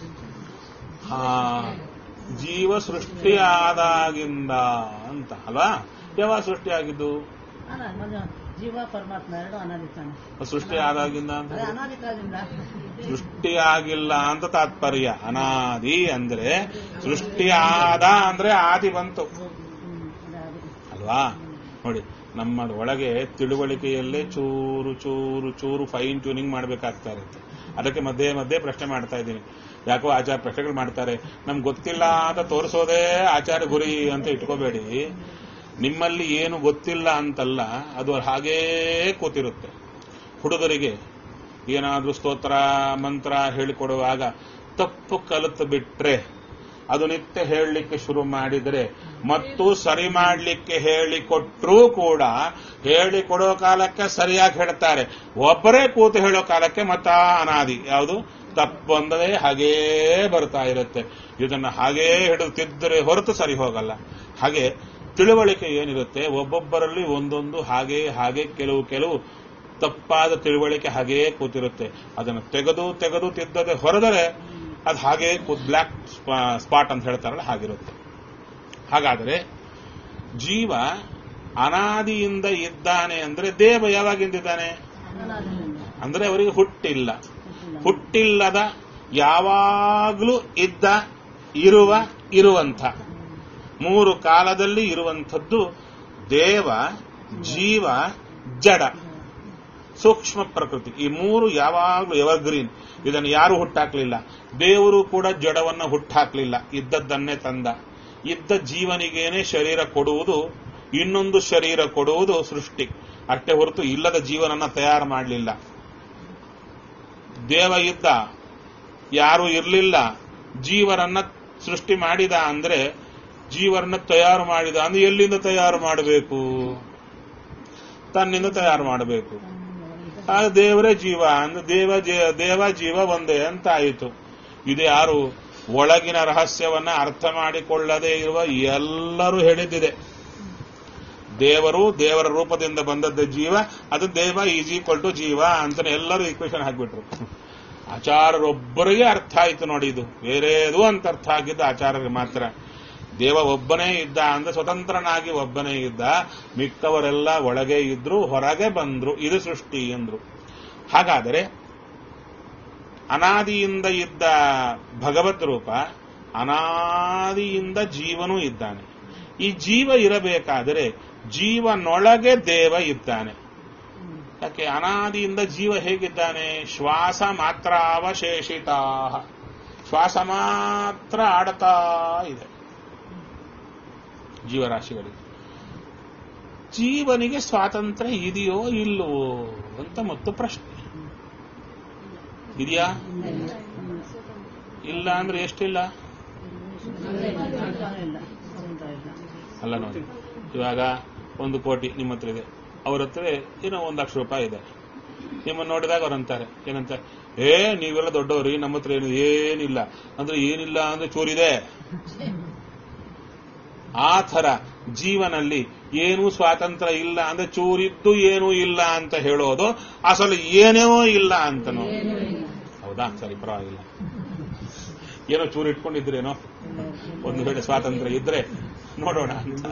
ಹಾ ಜೀವ ಸೃಷ್ಟಿಯಾದಾಗಿಂದ ಅಂತ ಅಲ್ವಾ ಯಾವಾಗ ಸೃಷ್ಟಿಯಾಗಿದ್ದು ಅಲ್ಲ ಮೊದಲು ಜೀವ ಪರಮಾತ್ಮ ಎರಡು ಅನಾದಿತಾನೆ ಸೃಷ್ಟಿ ಆದಾಗಿಂದ ಅಂತ ಅದೇ ಅನಾದಿ ಕಾಲದಿಂದ ಸೃಷ್ಟಿಯಾಗಿಲ್ಲ ಅಂತ ತಾತ್ಪರ್ಯ ಅನಾದಿ ಅಂದ್ರೆ ಸೃಷ್ಟಿಯಾದ ಅಂದ್ರೆ ಆದಿ ಬಂತು ಹ್ಮ್, ಅದೇ ಅದು. ಅಲ್ವಾ ನೋಡಿ ನಮ್ಮ ಒಳಗೆ ತಿಳುವಳಿಕೆಯಲ್ಲೇ ಚೂರು ಚೂರು ಚೂರು ಫೈನ್ ಟ್ಯೂನಿಂಗ್ ಮಾಡಬೇಕಾಗ್ತಾ ಇರುತ್ತೆ ಅದಕ್ಕೆ ಮಧ್ಯೆ ಮಧ್ಯೆ ಪ್ರಶ್ನೆ ಮಾಡ್ತಾ ಇದ್ದೀನಿ ಯಾಕೋ ಆಚಾರ ಪ್ರಶ್ನೆಗಳು ಮಾಡ್ತಾರೆ ನಮ್ಗೆ ಗೊತ್ತಿಲ್ಲ ಅಂತ ತೋರಿಸೋದೇ ಆಚಾರ ಗುರಿ ಅಂತ ಇಟ್ಕೋಬೇಡಿ ನಿಮ್ಮಲ್ಲಿ ಏನು ಗೊತ್ತಿಲ್ಲ ಅಂತಲ್ಲ ಅದು ಹಾಗೇ ಕೂತಿರುತ್ತೆ ಹುಡುಗರಿಗೆ ಏನಾದ್ರೂ ಸ್ತೋತ್ರ ಮಂತ್ರ ಹೇಳಿಕೊಡುವಾಗ ತಪ್ಪು ಕಲಿತು ಬಿಟ್ರೆ ಅದು ನಿತ್ಯ ಹೇಳಲಿಕ್ಕೆ ಶುರು ಮಾಡಿದರೆ ಮತ್ತು ಸರಿ ಮಾಡಲಿಕ್ಕೆ ಹೇಳಿಕೊಟ್ರೂ ಕೂಡ ಹೇಳಿಕೊಡೋ ಕಾಲಕ್ಕೆ ಸರಿಯಾಗಿ ಹೇಳ್ತಾರೆ ಒಬ್ಬರೇ ಕೂತು ಹೇಳೋ ಕಾಲಕ್ಕೆ ಮತ್ತ ಅನಾದಿ ಯಾವುದು ತಪ್ಪು ಬಂದದೇ ಹಾಗೇ ಬರ್ತಾ ಇರುತ್ತೆ ಇದನ್ನ ಹಾಗೇ ಹಿಡಿದುತ್ತಿದ್ದರೆ ಹೊರತು ಸರಿ ಹೋಗಲ್ಲ ಹಾಗೆ ತಿಳುವಳಿಕೆ ಏನಿರುತ್ತೆ ಒಬ್ಬೊಬ್ಬರಲ್ಲಿ ಒಂದೊಂದು ಹಾಗೆ ಹಾಗೆ ಕೆಲವು ಕೆಲವು ತಪ್ಪಾದ ತಿಳುವಳಿಕೆ ಹಾಗೇ ಕೂತಿರುತ್ತೆ ಅದನ್ನು ತೆಗೆದು ತೆಗೆದು ತಿದ್ದದೆ ಹೊರದರೆ ಅದು ಹಾಗೇ ಕೂತ್ ಬ್ಲ್ಯಾಕ್ ಸ್ಪಾಟ್ ಅಂತ ಹೇಳ್ತಾರಲ್ಲ ಹಾಗಿರುತ್ತೆ ಹಾಗಾದರೆ ಜೀವ ಅನಾದಿಯಿಂದ ಇದ್ದಾನೆ ಅಂದ್ರೆ ದೇವ ಯಾವಾಗಿಂದಿದ್ದಾನೆ ಅನಾದಿಯಿಂದ ಅಂದ್ರೆ ಅವರಿಗೆ ಹುಟ್ಟಿಲ್ಲ ಹುಟ್ಟಿಲ್ಲದ ಯಾವಾಗಲೂ ಇದ್ದ ಇರುವ ಇರುವಂಥ ಮೂರು ಕಾಲದಲ್ಲಿ ಇರುವಂಥದ್ದು ದೇವ ಜೀವ ಜಡ ಸೂಕ್ಷ್ಮ ಪ್ರಕೃತಿ ಈ ಮೂರು ಯಾವಾಗಲೂ ಎವರ್ಗ್ರೀನ್ ಇದನ್ನು ಯಾರು ಹುಟ್ಟಾಕ್ಲಿಲ್ಲ ದೇವರು ಕೂಡ ಜಡವನ್ನ ಹುಟ್ಟಾಕ್ಲಿಲ್ಲ ಇದ್ದದ್ದನ್ನೇ ತಂದ ಇದ್ದ ಜೀವನಿಗೇನೆ ಶರೀರ ಕೊಡುವುದು ಇನ್ನೊಂದು ಶರೀರ ಕೊಡುವುದು ಸೃಷ್ಟಿ ಅಷ್ಟೇ ಹೊರತು ಇಲ್ಲದ ಜೀವನನ್ನ ತಯಾರು ಮಾಡಲಿಲ್ಲ ದೇವ ಇದ್ದ ಯಾರು ಇರಲಿಲ್ಲ ಜೀವರನ್ನ ಸೃಷ್ಟಿ ಮಾಡಿದ ಅಂದ್ರೆ ಜೀವರನ್ನ ತಯಾರು ಮಾಡಿದ ಅಂದ್ರೆ ಎಲ್ಲಿಂದ ತಯಾರು ಮಾಡಬೇಕು ತನ್ನಿಂದ ತಯಾರು ಮಾಡಬೇಕು ಆಗ ದೇವರೇ ಜೀವ ಅಂದ್ರೆ ದೇವ ಜೀ- ದೇವ ಜೀವ ಒಂದೇ ಅಂತ ಆಯಿತು ಇದು ಯಾರು ಒಳಗಿನ ರಹಸ್ಯವನ್ನ ಅರ್ಥ ಮಾಡಿಕೊಳ್ಳದೆ ಇರುವ ಎಲ್ಲರೂ ಹೇಳಿದ್ದಿದೆ ದೇವರು ದೇವರ ರೂಪದಿಂದ ಬಂದದ್ದು ಜೀವ ಅದು ದೇವ ಈಸ್ ಈಕ್ವಲ್ ಟು ಜೀವ ಅಂತ ಎಲ್ಲರೂ ಈಕ್ವೇಶನ್ ಹಾಕ್ಬಿಟ್ರು ಆಚಾರ್ಯರೊಬ್ಬರಿಗೆ ಅರ್ಥ ಆಯ್ತು ನೋಡಿ ಇದು ಬೇರೆದು ಅಂತ ಅರ್ಥ ಆಗಿದ್ದು ಆಚಾರ್ಯರಿಗೆ ಮಾತ್ರ ದೇವ ಒಬ್ಬನೇ ಇದ್ದ ಅಂದ್ರೆ ಸ್ವತಂತ್ರನಾಗಿ ಒಬ್ಬನೇ ಇದ್ದ ಮಿಕ್ಕವರೆಲ್ಲ ಒಳಗೆ ಇದ್ರು ಹೊರಗೆ ಬಂದ್ರು ಇದು ಸೃಷ್ಟಿ ಎಂದ್ರು ಹಾಗಾದರೆ ಅನಾದಿಯಿಂದ ಇದ್ದ ಭಗವತ್ ರೂಪ ಅನಾದಿಯಿಂದ ಜೀವನೂ ಇದ್ದಾನೆ ಈ ಜೀವ ಇರಬೇಕಾದರೆ ಜೀವನೊಳಗೆ ದೇವ ಇದ್ದಾನೆ ಯಾಕೆ ಅನಾದಿಯಿಂದ ಜೀವ ಹೇಗಿದ್ದಾನೆ ಶ್ವಾಸ ಮಾತ್ರ ಅವಶೇಷಿತ ಶ್ವಾಸ ಮಾತ್ರ ಆಡತಾ ಇದೆ ಜೀವರಾಶಿಗಳಿಗೆ ಜೀವನಿಗೆ ಸ್ವಾತಂತ್ರ್ಯ ಇದೆಯೋ ಇಲ್ಲವೋ ಅಂತ ಮತ್ತು ಪ್ರಶ್ನೆ ಇದೆಯಾ ಇಲ್ಲ ಅಂದ್ರೆ ಎಷ್ಟಿಲ್ಲ ಇಲ್ಲ ಸ್ವತಂತ್ರ ಇಲ್ಲ ಅಲ್ಲ ನೋಡಿ ಇವಾಗ ಒಂದು ಕೋಟಿ ನಿಮ್ಮ ಹತ್ರ ಇದೆ ಅವ್ರ ಹತ್ರ ಏನೋ ಒಂದು ಲಕ್ಷ ರೂಪಾಯಿ ಇದೆ ನಿಮ್ಮನ್ನು ನೋಡಿದಾಗ ಅವ್ರು ಅಂತಾರೆ ಏನಂತ ಏ ನೀವೆಲ್ಲ ದೊಡ್ಡವ್ರಿ ನಮ್ಮ ಹತ್ರ ಏನು ಏನಿಲ್ಲ ಅಂದ್ರೆ ಏನಿಲ್ಲ ಅಂದ್ರೆ ಚೂರಿದೆ ಆ ಥರ ಜೀವನಲ್ಲಿ ಏನೂ ಸ್ವಾತಂತ್ರ್ಯ ಇಲ್ಲ ಅಂದ್ರೆ ಚೂರಿದ್ದು ಏನೂ ಇಲ್ಲ ಅಂತ ಹೇಳೋದು ಅಸಲು ಏನೇ ಇಲ್ಲ ಅಂತನೋ ಹೌದಾ ಸರಿ ಪರವಾಗಿಲ್ಲ ಏನೋ ಚೂರು ಇಟ್ಕೊಂಡಿದ್ರೇನೋ ಒಂದು ವೇಳೆ ಸ್ವಾತಂತ್ರ್ಯ ಇದ್ರೆ ನೋಡೋಣ ಅಂತ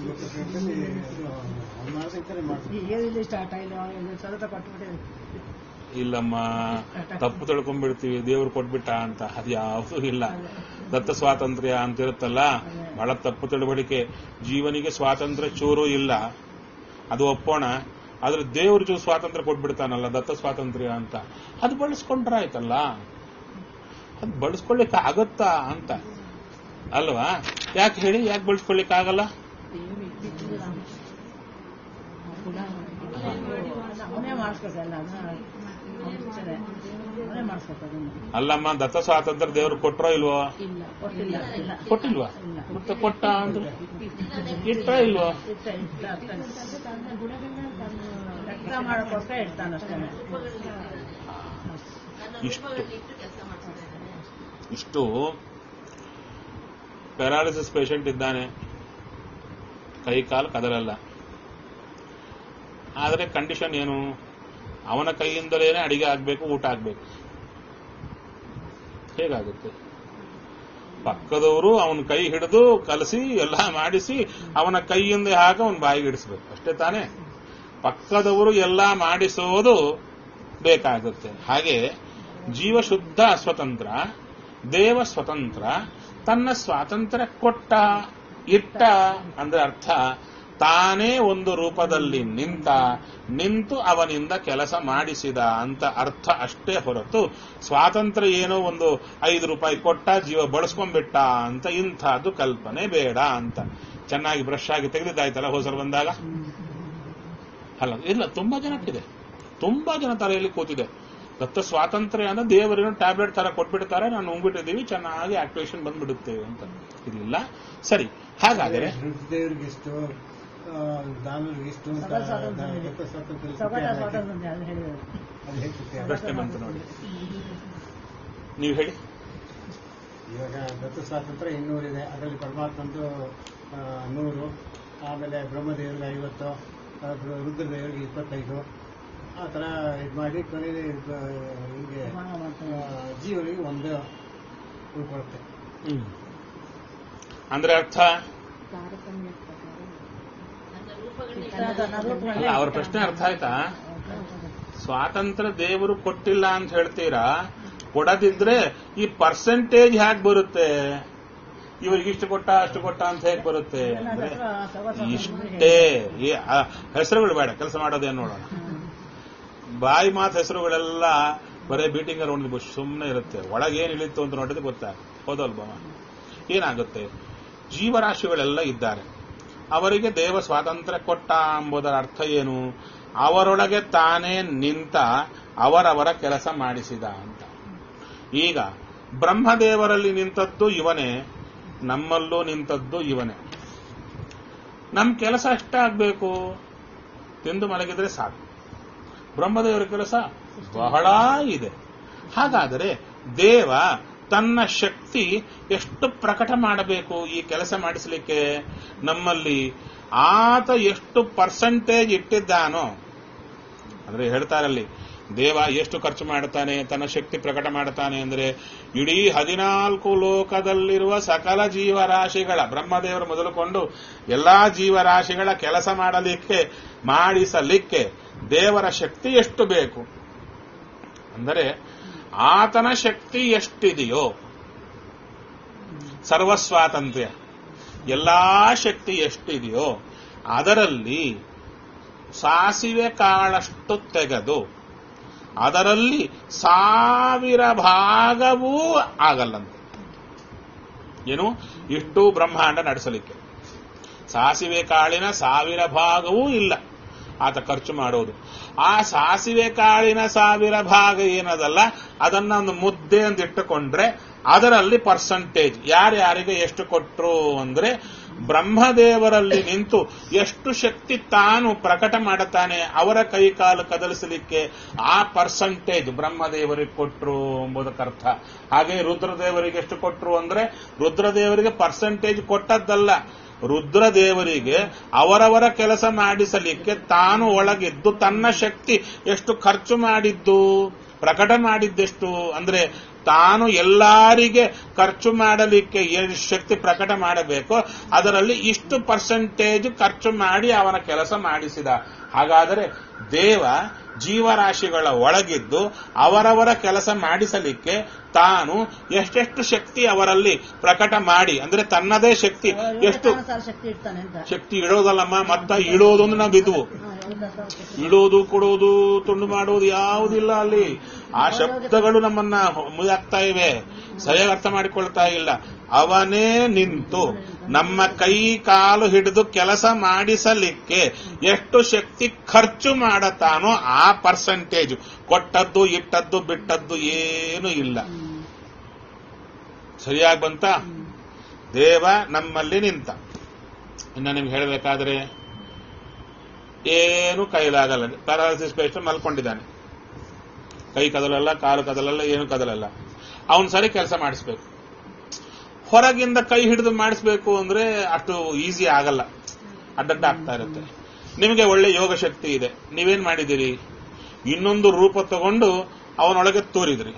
ಈ ಏನಿದೆ ಸ್ಟಾರ್ಟ್ ಆಯಿಲ್ಲ ಇದು ಸತತ ಕೊಟ್ಬಿಟ್ಟಿದೆ ಇಲ್ಲಮ್ಮ ತಪ್ಪು ತಿಳ್ಕೊಂಡ್ಬಿಡ್ತೀವಿ ದೇವ್ರು ಕೊಟ್ಬಿಟ್ಟ ಅಂತ ಅದು ಯಾವುದೂ ಇಲ್ಲ ದತ್ತ ಸ್ವಾತಂತ್ರ್ಯ ಅಂತ ಇರುತ್ತಲ್ಲ ಬಹಳ ತಪ್ಪು ತಿಳುವಳಿಕೆ ಜೀವನಿಗೆ ಸ್ವಾತಂತ್ರ್ಯ ಚೂರು ಇಲ್ಲ ಅದು ಒಪ್ಪೋಣ ಆದ್ರೆ ದೇವ್ರ ಚೂ ಸ್ವಾತಂತ್ರ್ಯ ಕೊಟ್ಬಿಡ್ತಾನಲ್ಲ ದತ್ತ ಸ್ವಾತಂತ್ರ್ಯ ಅಂತ ಅದು ಬಳಸ್ಕೊಂಡ್ರೆ ಆಯ್ತಲ್ಲ ಅದು ಬಳಸ್ಕೊಳ್ಳಿಕ್ಕೆ ಆಗತ್ತಾ ಅಂತ ಅಲ್ವಾ ಯಾಕೆ ಹೇಳಿ ಯಾಕೆ ಬಳಸ್ಕೊಳ್ಳಿಕ್ಕೆ ಆಗಲ್ಲ ಅವನೇ ಮಾಡಿಸ್ಕೊತಲ್ಲ ಅದನ್ನ ಅವನೇ ಮಾಡಿಸ್ಕೊತ ಅದನ್ನು ಅಲ್ಲಮ್ಮ ದತ್ತ ಸ್ವಾತಂತ್ರ್ಯ ದೇವ್ರು ಕೊಟ್ರೋ ಇಲ್ವೋ ಇಲ್ಲ ಕೊಟ್ಟಿಲ್ಲ ಇಲ್ಲ ಕೊಟ್ಟಿಲ್ವಾ ಇಲ್ಲ. ಮತ್ತೆ ಕೊಟ್ಟ ಅಂದ್ರೆ ಇಟ್ಟ ಇಲ್ವೋ ಇಷ್ಟ ಇಷ್ಟ ಅರ್ಥನೇ. ವ್ಯಕ್ತ ಮಾಡೋಕ್ಕೋಸ್ಕರ ಇಡ್ತಾನಷ್ಟೇ ಇಷ್ಟು ಇಷ್ಟು ಪ್ಯಾರಾಲಿಸಿಸ್ ಪೇಷಂಟ್ ಇದ್ದಾನೆ ಕೈ ಕಾಲು ಕದಲಲ್ಲ ಆದರೆ ಕಂಡೀಷನ್ ಏನು ಅವನ ಕೈಯಿಂದಲೇನೆ ಅಡಿಗೆ ಆಗ್ಬೇಕು ಊಟ ಆಗ್ಬೇಕು ಹೇಗಾಗುತ್ತೆ ಪಕ್ಕದವರು ಅವನ ಕೈ ಹಿಡಿದು ಕಲಸಿ ಎಲ್ಲ ಮಾಡಿಸಿ ಅವನ ಕೈಯಿಂದ ಹಾಕ ಅವನ ಬಾಯಿಗೆ ಇಡಿಸ್ಬೇಕು ಅಷ್ಟೇ ತಾನೇ ಪಕ್ಕದವರು ಎಲ್ಲ ಮಾಡಿಸೋದು ಬೇಕಾಗುತ್ತೆ ಹಾಗೆ ಜೀವ ಶುದ್ಧ ಸ್ವತಂತ್ರ ದೇವ ಸ್ವತಂತ್ರ ತನ್ನ ಸ್ವಾತಂತ್ರ್ಯ ಕೊಟ್ಟ ಇಟ್ಟ ಅಂದ್ರೆ ಅರ್ಥ ತಾನೇ ಒಂದು ರೂಪದಲ್ಲಿ ನಿಂತ ನಿಂತು ಅವನಿಂದ ಕೆಲಸ ಮಾಡಿಸಿದ ಅಂತ ಅರ್ಥ ಅಷ್ಟೇ ಹೊರತು ಸ್ವಾತಂತ್ರ್ಯ ಏನೋ ಒಂದು ಐದು ರೂಪಾಯಿ ಕೊಟ್ಟ ಜೀವ ಬಳಸ್ಕೊಂಡ್ಬಿಟ್ಟ ಅಂತ ಇಂಥದ್ದು ಕಲ್ಪನೆ ಬೇಡ ಅಂತ ಚೆನ್ನಾಗಿ ಬ್ರಷ್ ಆಗಿ ತೆಗೆದಿದ್ದಾಯ್ತಲ್ಲ ಹೋಸರು ಬಂದಾಗ ಅಲ್ಲ ಇಲ್ಲ ತುಂಬಾ ಜನಕ್ಕಿದೆ ತುಂಬಾ ಜನ ತಲೆಯಲ್ಲಿ ಕೂತಿದೆ ದತ್ತ ಸ್ವಾತಂತ್ರ್ಯ ಅಂದ್ರೆ ದೇವರೇನೋ ಟ್ಯಾಬ್ಲೆಟ್ ತರ ಕೊಟ್ಬಿಡ್ತಾರೆ ನಾನು ಉಂಗ್ಬಿಟ್ಟಿದ್ದೀವಿ ಚೆನ್ನಾಗಿ ಆಕ್ಟಿವೇಶನ್ ಬಂದ್ಬಿಡುತ್ತೇವೆ ಅಂತ ಇದಿಲ್ಲ ಸರಿ ಹಾಗಾದರೆ ದೇವರಿಗಿಷ್ಟು ದಾನರಿಗಿಷ್ಟು ಅಂತ ಸಕಲ ಸ್ವಾತಂತ್ರ್ಯ ಇದೆ. ದತ್ತ ಸ್ವಾತಂತ್ರ್ಯ ಸಗಟ ಹಾಕಿ ಸ್ವಾತಂತ್ರ್ಯ ಅದು ಹೇಳಿದರು ಅದು ಹೆಚ್ಚುತ್ತೆ ಪ್ರಶ್ನೆ ಬಂತು ನೋಡಿ ನೀವು ಹೇಳಿ ಇವಾಗ ದತ್ತ ಸ್ವಾತಂತ್ರ್ಯ ಇನ್ನೂರಿದೆ ಅದರಲ್ಲಿ ಪರಮಾತ್ಮಂದು ಆ, ನೂರು ಆಮೇಲೆ ಬ್ರಹ್ಮದೇವರಿಗೆ ಐವತ್ತು ಆ, ರು- ರುದ್ರದೇವರಿಗೆ ಇಪ್ಪತ್ತೈದು ಆ ಥರ ಇದು ಮಾಡಿ ಕೊನೆಗೆ ಇದು, ಹೀಗೆ ಆ, ಜೀವನಿಗೆ ಒಂದು ಉಳ್ಕೊಳುತ್ತೆ ಅಂದ್ರೆ ಅರ್ಥ ಅಲ್ಲ ಅವ್ರ ಪ್ರಶ್ನೆ ಅರ್ಥ ಆಯ್ತಾ ಸ್ವಾತಂತ್ರ್ಯ ದೇವರು ಕೊಟ್ಟಿಲ್ಲ ಅಂತ ಹೇಳ್ತೀರಾ ಕೊಡದಿದ್ರೆ ಈ ಪರ್ಸೆಂಟೇಜ್ ಹೇಗೆ ಬರುತ್ತೆ ಇವ್ರಿಗೆ ಇಷ್ಟು ಕೊಟ್ಟ ಅಷ್ಟು ಕೊಟ್ಟ ಅಂತ ಹೇಗೆ ಬರುತ್ತೆ ಅಂದ್ರೆ ಇಷ್ಟೇ ಈ ಆ ಹೆಸರುಗಳು ಬೇಡ ಕೆಲಸ ಮಾಡೋದೇನು ನೋಡೋಣ ಬಾಯಿ ಮಾತು ಹೆಸರುಗಳೆಲ್ಲ ಬರೇ ಬೀಟಿಂಗ್ ಅರೌಂಡ್ ಬುಷ್ ಸುಮ್ಮನೆ ಇರುತ್ತೆ ಒಳಗೇನು ಇಳಿತು ಅಂತ ನೋಡಿದ್ರೆ ಗೊತ್ತಾಗುತ್ತೆ ಹೌದಲ್ವಾ ಏನಾಗುತ್ತೆ ಜೀವರಾಶಿಗಳೆಲ್ಲ ಇದ್ದಾರೆ ಅವರಿಗೆ ದೇವ ಸ್ವಾತಂತ್ರ್ಯ ಕೊಟ್ಟ ಎಂಬುದರ ಅರ್ಥ ಏನು ಅವರೊಳಗೆ ತಾನೇ ನಿಂತ ಅವರವರ ಕೆಲಸ ಮಾಡಿಸಿದ ಅಂತ ಈಗ ಬ್ರಹ್ಮದೇವರಲ್ಲಿ ನಿಂತದ್ದು ಇವನೇ ನಮ್ಮಲ್ಲೂ ನಿಂತದ್ದು ಇವನೇ ನಮ್ಮ ಕೆಲಸ ಅಷ್ಟೇ ಆಗ್ಬೇಕು ತಿಂದು ಮಲಗಿದ್ರೆ ಸಾಕು ಬ್ರಹ್ಮದೇವರ ಕೆಲಸ ಬಹಳ ಇದೆ ಹಾಗಾದರೆ ದೇವ ತನ್ನ ಶಕ್ತಿ ಎಷ್ಟು ಪ್ರಕಟ ಮಾಡಬೇಕು ಈ ಕೆಲಸ ಮಾಡಿಸಲಿಕ್ಕೆ ನಮ್ಮಲ್ಲಿ ಆತ ಎಷ್ಟು ಪರ್ಸೆಂಟೇಜ್ ಇಟ್ಟಿದ್ದಾನೋ ಅಂದ್ರೆ ಹೇಳ್ತಾರಲ್ಲಿ ದೇವ ಎಷ್ಟು ಖರ್ಚು ಮಾಡುತ್ತಾನೆ ತನ್ನ ಶಕ್ತಿ ಪ್ರಕಟ ಮಾಡುತ್ತಾನೆ ಅಂದ್ರೆ ಇಡೀ ಹದಿನಾಲ್ಕು ಲೋಕದಲ್ಲಿರುವ ಸಕಲ ಜೀವರಾಶಿಗಳ ಬ್ರಹ್ಮದೇವರು ಮೊದಲುಕೊಂಡು ಎಲ್ಲಾ ಜೀವರಾಶಿಗಳ ಕೆಲಸ ಮಾಡಲಿಕ್ಕೆ ಮಾಡಿಸಲಿಕ್ಕೆ ದೇವರ ಶಕ್ತಿ ಎಷ್ಟು ಬೇಕು ಅಂದರೆ ಆತನ ಶಕ್ತಿ ಎಷ್ಟಿದೆಯೋ ಸರ್ವಸ್ವಾತಂತ್ರ್ಯ ಎಲ್ಲಾ ಶಕ್ತಿ ಎಷ್ಟಿದೆಯೋ ಅದರಲ್ಲಿ ಸಾಸಿವೆ ಕಾಳಷ್ಟು ತೆಗೆದು ಅದರಲ್ಲಿ ಸಾವಿರ ಭಾಗವೂ ಆಗಲ್ಲಂತೆ ಏನು ಇಷ್ಟು ಬ್ರಹ್ಮಾಂಡ ನಡೆಸಲಿಕ್ಕೆ ಸಾಸಿವೆ ಕಾಳಿನ ಸಾವಿರ ಭಾಗವೂ ಇಲ್ಲ ಆತ ಖರ್ಚು ಮಾಡೋದು ಆ ಸಾಸಿವೆ ಕಾಳಿನ ಸಾವಿರ ಭಾಗ ಏನದಲ್ಲ ಅದನ್ನ ಒಂದು ಮುದ್ದೆ ಅಂತ ಇಟ್ಟುಕೊಂಡ್ರೆ ಅದರಲ್ಲಿ ಪರ್ಸಂಟೇಜ್ ಯಾರ್ಯಾರಿಗೆ ಎಷ್ಟು ಕೊಟ್ರು ಅಂದ್ರೆ ಬ್ರಹ್ಮದೇವರಲ್ಲಿ ನಿಂತು ಎಷ್ಟು ಶಕ್ತಿ ತಾನು ಪ್ರಕಟ ಮಾಡುತ್ತಾನೆ ಅವರ ಕೈ ಕಾಲು ಕದಲಿಸಲಿಕ್ಕೆ ಆ ಪರ್ಸಂಟೇಜ್ ಬ್ರಹ್ಮದೇವರಿಗೆ ಕೊಟ್ರು ಎಂಬುದಕ್ಕರ್ಥ ಹಾಗೆ ರುದ್ರದೇವರಿಗೆ ಎಷ್ಟು ಕೊಟ್ರು ಅಂದ್ರೆ ರುದ್ರದೇವರಿಗೆ ಪರ್ಸಂಟೇಜ್ ಕೊಟ್ಟದ್ದಲ್ಲ ರುದ್ರದೇವರಿಗೆ ಅವರವರ ಕೆಲಸ ಮಾಡಿಸಲಿಕ್ಕೆ ತಾನು ಒಳಗಿದ್ದು ತನ್ನ ಶಕ್ತಿ ಎಷ್ಟು ಖರ್ಚು ಮಾಡಿದ್ದು ಪ್ರಕಟ ಮಾಡಿದ್ದೆಷ್ಟು ಅಂದ್ರೆ ತಾನು ಎಲ್ಲರಿಗೆ ಖರ್ಚು ಮಾಡಲಿಕ್ಕೆ ಎಷ್ಟು ಶಕ್ತಿ ಪ್ರಕಟ ಮಾಡಬೇಕೋ ಅದರಲ್ಲಿ ಇಷ್ಟು ಪರ್ಸೆಂಟೇಜ್ ಖರ್ಚು ಮಾಡಿ ಅವನ ಕೆಲಸ ಮಾಡಿಸಿದ ಹಾಗಾದರೆ ದೇವ ಜೀವರಾಶಿಗಳ ಒಳಗಿದ್ದು ಅವರವರ ಕೆಲಸ ಮಾಡಿಸಲಿಕ್ಕೆ ತಾನು ಎಷ್ಟೆಷ್ಟು ಶಕ್ತಿ ಅವರಲ್ಲಿ ಪ್ರಕಟ ಮಾಡಿ ಅಂದ್ರೆ ತನ್ನದೇ ಶಕ್ತಿ ಎಷ್ಟು ಏಳು ಸಾವಿರ ಶಕ್ತಿ ಇಡ್ತಾನೆ ಅಂತ ಶಕ್ತಿ ಇಡೋದಲ್ಲಮ್ಮ ಮತ್ತ ಇಡೋದು ಅಂದ್ರೆ ನಾವು ಬಿದ್ವು ಹಾ, ಏಳು ಸಾವಿರ ಶಕ್ತಿ. ಇಡೋದು ಕೊಡೋದು ತುಂಡು ಮಾಡೋದು ಯಾವುದಿಲ್ಲ ಅಲ್ಲಿ ಆ ಶಬ್ದಗಳು ನಮ್ಮನ್ನ ಮುದಾಗ್ತಾ ಇವೆ ಸರಿಯಾಗಿ ಅರ್ಥ ಮಾಡಿಕೊಳ್ತಾ ಇಲ್ಲ ಅವನೇ ನಿಂತು ನಮ್ಮ ಕೈ ಕಾಲು ಹಿಡಿದು ಕೆಲಸ ಮಾಡಿಸಲಿಕ್ಕೆ ಎಷ್ಟು ಶಕ್ತಿ ಖರ್ಚು ಮಾಡತಾನೋ ಆ ಪರ್ಸೆಂಟೇಜ್ ಕೊಟ್ಟದ್ದು ಇಟ್ಟದ್ದು ಬಿಟ್ಟದ್ದು ಏನೂ ಇಲ್ಲ ಹ್ಮ್. ಸರಿಯಾಗಿ ಬಂತ ದೇವ ನಮ್ಮಲ್ಲಿ ನಿಂತ ಇನ್ನು ನಿಮ್ಗೆ ಹೇಳಬೇಕಾದ್ರೆ ಏನು ಕೈಲಾಗಲ್ಲ ಪ್ಯಾರಾಲಿಸಿಸ್ ಪೇಷಂಟ್ ಮಲ್ಕೊಂಡಿದ್ದಾನೆ ಕೈ ಕದಲಲ್ಲ ಕಾಲು ಕದಲಲ್ಲ ಏನು ಕದಲಲ್ಲ ಅವನ್ ಸರಿ ಕೆಲಸ ಮಾಡಿಸ್ಬೇಕು ಹೊರಗಿಂದ ಕೈ ಹಿಡಿದು ಮಾಡಿಸ್ಬೇಕು ಅಂದ್ರೆ ಅಷ್ಟು ಈಸಿ ಆಗಲ್ಲ ಅಡ್ಡಡ್ಡ ಆಗ್ತಾ ಇರುತ್ತೆ ನಿಮಗೆ ಒಳ್ಳೆ ಯೋಗ ಶಕ್ತಿ ಇದೆ ನೀವೇನ್ ಮಾಡಿದಿರಿ ಇನ್ನೊಂದು ರೂಪ ತಗೊಂಡು ಅವನೊಳಗೆ ತೂರಿದ್ರಿ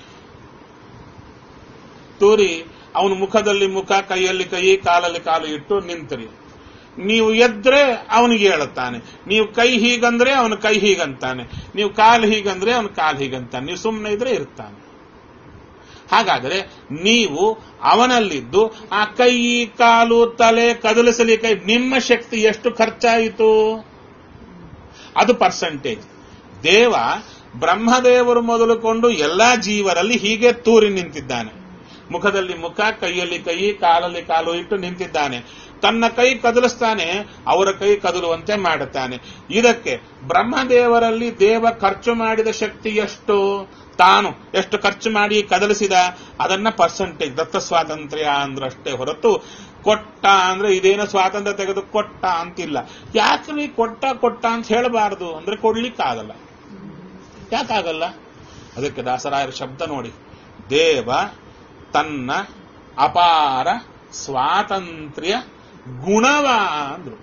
ತೂರಿ ಅವನ ಮುಖದಲ್ಲಿ ಮುಖ ಕೈಯಲ್ಲಿ ಕೈ ಕಾಲಲ್ಲಿ ಕಾಲು ಇಟ್ಟು ನಿಂತರಿ ನೀವು ಎದ್ರೆ ಅವನಿಗೆ ಹೇಳುತ್ತಾನೆ ನೀವು ಕೈ ಹೀಗಂದ್ರೆ ಅವನ ಕೈ ಹೀಗಂತಾನೆ ನೀವು ಕಾಲು ಹೀಗಂದ್ರೆ ಅವನ ಕಾಲು ಹೀಗಂತಾನೆ ನೀವು ಸುಮ್ಮನೆ ಇದ್ರೆ ಇರ್ತಾನೆ ಹಾಗಾದರೆ ನೀವು ಅವನಲ್ಲಿದ್ದು ಆ ಕೈ ಕಾಲು ತಲೆ ಕದಲಿಸಲಿಕ್ಕೆ ನಿಮ್ಮ ಶಕ್ತಿ ಎಷ್ಟು ಖರ್ಚಾಯಿತು ಅದು ಪರ್ಸೆಂಟೇಜ್ ದೇವ ಬ್ರಹ್ಮದೇವರು ಮೊದಲುಕೊಂಡು ಎಲ್ಲಾ ಜೀವರಲ್ಲಿ ಹೀಗೆ ತೂರಿ ನಿಂತಿದ್ದಾನೆ ಮುಖದಲ್ಲಿ ಮುಖ ಕೈಯಲ್ಲಿ ಕೈ ಕಾಲಲ್ಲಿ ಕಾಲು ಇಟ್ಟು ನಿಂತಿದ್ದಾನೆ ತನ್ನ ಕೈ ಕದಲಿಸ್ತಾನೆ ಅವರ ಕೈ ಕದಲುವಂತೆ ಮಾಡುತ್ತಾನೆ ಇದಕ್ಕೆ ಬ್ರಹ್ಮದೇವರಲ್ಲಿ ದೇವ ಖರ್ಚು ಮಾಡಿದ ಶಕ್ತಿ ಎಷ್ಟು ತಾನು ಎಷ್ಟು ಖರ್ಚು ಮಾಡಿ ಕದಲಿಸಿದ ಅದನ್ನ ಪರ್ಸೆಂಟೇಜ್ ದತ್ತ ಸ್ವಾತಂತ್ರ್ಯ ಅಂದ್ರಷ್ಟೇ ಹೊರತು ಕೊಟ್ಟ ಅಂದ್ರೆ ಇದೇನೋ ಸ್ವಾತಂತ್ರ್ಯ ತೆಗೆದು ಕೊಟ್ಟ ಅಂತಿಲ್ಲ ಯಾಕೆ ನೀ ಕೊಟ್ಟ ಕೊಟ್ಟ ಅಂತ ಹೇಳಬಾರದು ಅಂದ್ರೆ ಕೊಡ್ಲಿಕ್ಕಾಗಲ್ಲ ಯಾಕಾಗಲ್ಲ ಅದಕ್ಕೆ ದಾಸರಾಯರ ಶಬ್ದ ನೋಡಿ ದೇವ ತನ್ನ ಅಪಾರ ಸ್ವಾತಂತ್ರ್ಯ ಗುಣವ ಅಂದ್ರು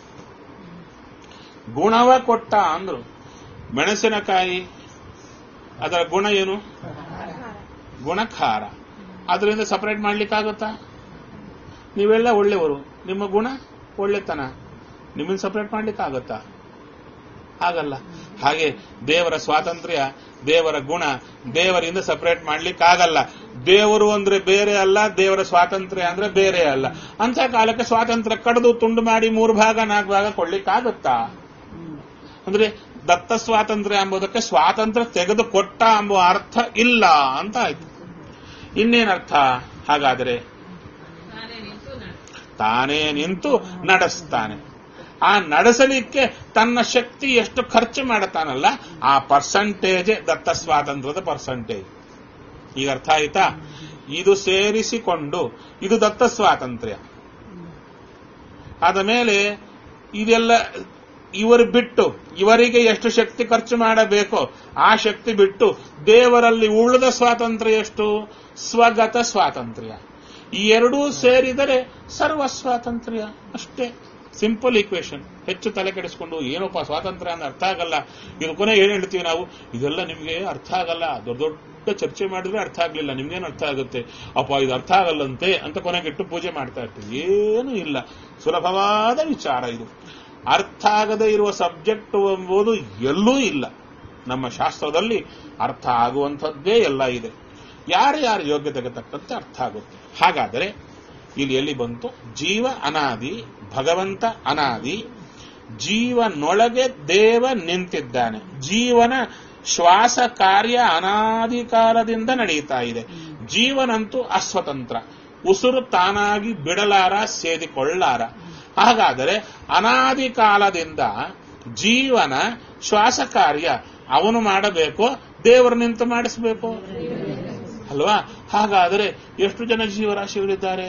ಗುಣವ ಕೊಟ್ಟ ಅಂದ್ರು ಮೆಣಸಿನಕಾಯಿ ಅದರ ಗುಣ ಏನು ಗುಣಖಾರ ಅದರಿಂದ ಸಪರೇಟ್ ಮಾಡ್ಲಿಕ್ಕಾಗುತ್ತಾ ನೀವೆಲ್ಲ ಒಳ್ಳೆಯವರು ನಿಮ್ಮ ಗುಣ ಒಳ್ಳೆತನ ನಿಮ್ಮನ್ನು ಸಪರೇಟ್ ಮಾಡ್ಲಿಕ್ಕಾಗತ್ತಾ ಆಗಲ್ಲ ಹಾಗೆ ದೇವರ ಸ್ವಾತಂತ್ರ್ಯ ದೇವರ ಗುಣ ದೇವರಿಂದ ಸಪರೇಟ್ ಮಾಡ್ಲಿಕ್ಕಾಗಲ್ಲ ದೇವರು ಅಂದ್ರೆ ಬೇರೆ ಅಲ್ಲ ದೇವರ ಸ್ವಾತಂತ್ರ್ಯ ಅಂದ್ರೆ ಬೇರೆ ಅಲ್ಲ ಅಂತ ಕಾಲಕ್ಕೆ ಸ್ವಾತಂತ್ರ್ಯ ಕಡಿದು ತುಂಡು ಮಾಡಿ ಮೂರು ಭಾಗ ನಾಲ್ಕು ಭಾಗ ಕೊಡ್ಲಿಕ್ಕಾಗುತ್ತಾ ಹ್ಮ್. ಅಂದ್ರೆ ದತ್ತ ಸ್ವಾತಂತ್ರ್ಯ ಎಂಬುದಕ್ಕೆ ಸ್ವಾತಂತ್ರ್ಯ ತೆಗೆದು ಕೊಟ್ಟ ಎಂಬುವ ಅರ್ಥ ಇಲ್ಲ ಅಂತ ಆಯ್ತು ಇನ್ನೇನರ್ಥ ಹಾಗಾದರೆ ತಾನೇ ನಿಂತು ನಡೆಸ್ತಾನೆ ಆ ನಡೆಸಲಿಕ್ಕೆ ತನ್ನ ಶಕ್ತಿ ಎಷ್ಟು ಖರ್ಚು ಮಾಡುತ್ತಾನಲ್ಲ ಆ ಪರ್ಸಂಟೇಜ್ ದತ್ತ ಸ್ವಾತಂತ್ರ್ಯದ ಪರ್ಸಂಟೇಜ್ ಈಗ ಅರ್ಥ ಆಯ್ತಾ ಇದು ಸೇರಿಸಿಕೊಂಡು ಇದು ದತ್ತ ಸ್ವಾತಂತ್ರ್ಯ ಆದ ಮೇಲೆ ಇದೆಲ್ಲ ಇವರು ಬಿಟ್ಟು ಇವರಿಗೆ ಎಷ್ಟು ಶಕ್ತಿ ಖರ್ಚು ಮಾಡಬೇಕೋ ಆ ಶಕ್ತಿ ಬಿಟ್ಟು ದೇವರಲ್ಲಿ ಉಳಿದ ಸ್ವಾತಂತ್ರ್ಯ ಎಷ್ಟು ಸ್ವಗತ ಸ್ವಾತಂತ್ರ್ಯ ಈ ಎರಡೂ ಸೇರಿದರೆ ಸರ್ವ ಸ್ವಾತಂತ್ರ್ಯ ಅಷ್ಟೇ ಸಿಂಪಲ್ ಈಕ್ವೇಶನ್ ಹೆಚ್ಚು ತಲೆ ಕೆಡಿಸ್ಕೊಂಡು ಏನಪ್ಪ ಸ್ವಾತಂತ್ರ್ಯ ಅಂದ್ರೆ ಅರ್ಥ ಆಗಲ್ಲ ಇದು ಕೊನೆ ಏನ್ ಹೇಳ್ತೀವಿ ನಾವು ಇದೆಲ್ಲ ನಿಮ್ಗೆ ಅರ್ಥ ಆಗಲ್ಲ ದೊಡ್ಡ ದೊಡ್ಡ ಚರ್ಚೆ ಮಾಡಿದ್ರೆ ಅರ್ಥ ಆಗ್ಲಿಲ್ಲ ನಿಮ್ಗೇನು ಅರ್ಥ ಆಗುತ್ತೆ ಅಪ್ಪ ಇದು ಅರ್ಥ ಆಗಲ್ಲಂತೆ ಅಂತ ಕೊನೆಗಿಟ್ಟು ಪೂಜೆ ಮಾಡ್ತಾ ಇರ್ತೀವಿ ಏನೂ ಇಲ್ಲ ಸುಲಭವಾದ ವಿಚಾರ ಇದು ಅರ್ಥ ಆಗದೇ ಇರುವ ಸಬ್ಜೆಕ್ಟ್ ಎಂಬುದು ಎಲ್ಲೂ ಇಲ್ಲ ನಮ್ಮ ಶಾಸ್ತ್ರದಲ್ಲಿ ಅರ್ಥ ಆಗುವಂಥದ್ದೇ ಎಲ್ಲ ಇದೆ ಯಾರ್ಯಾರ ಯೋಗ್ಯತೆಗೆ ತಕ್ಕಂತೆ ಅರ್ಥ ಆಗುತ್ತೆ ಹಾಗಾದರೆ ಇಲ್ಲಿ ಎಲ್ಲಿ ಬಂತು ಜೀವ ಅನಾದಿ ಭಗವಂತ ಅನಾದಿ ಜೀವನೊಳಗೆ ದೇವ ನಿಂತಿದ್ದಾನೆ ಜೀವನ ಶ್ವಾಸ ಕಾರ್ಯ ಅನಾದಿ ಕಾಲದಿಂದ ನಡೆಯುತ್ತಾ ಇದೆ ಜೀವನಂತೂ ಅಸ್ವತಂತ್ರ ಉಸಿರು ತಾನಾಗಿ ಬಿಡಲಾರ ಸೇದಿಕೊಳ್ಳಾರ ಹಾಗಾದರೆ ಅನಾದಿ ಕಾಲದಿಂದ ಜೀವನ ಶ್ವಾಸ ಕಾರ್ಯ ಅವನು ಮಾಡಬೇಕು ದೇವರು ನಿಂತು ಮಾಡಿಸಬೇಕು ಅಲ್ವಾ ಹಾಗಾದರೆ ಎಷ್ಟು ಜನ ಜೀವರಾಶಿಗಳಿದ್ದಾರೆ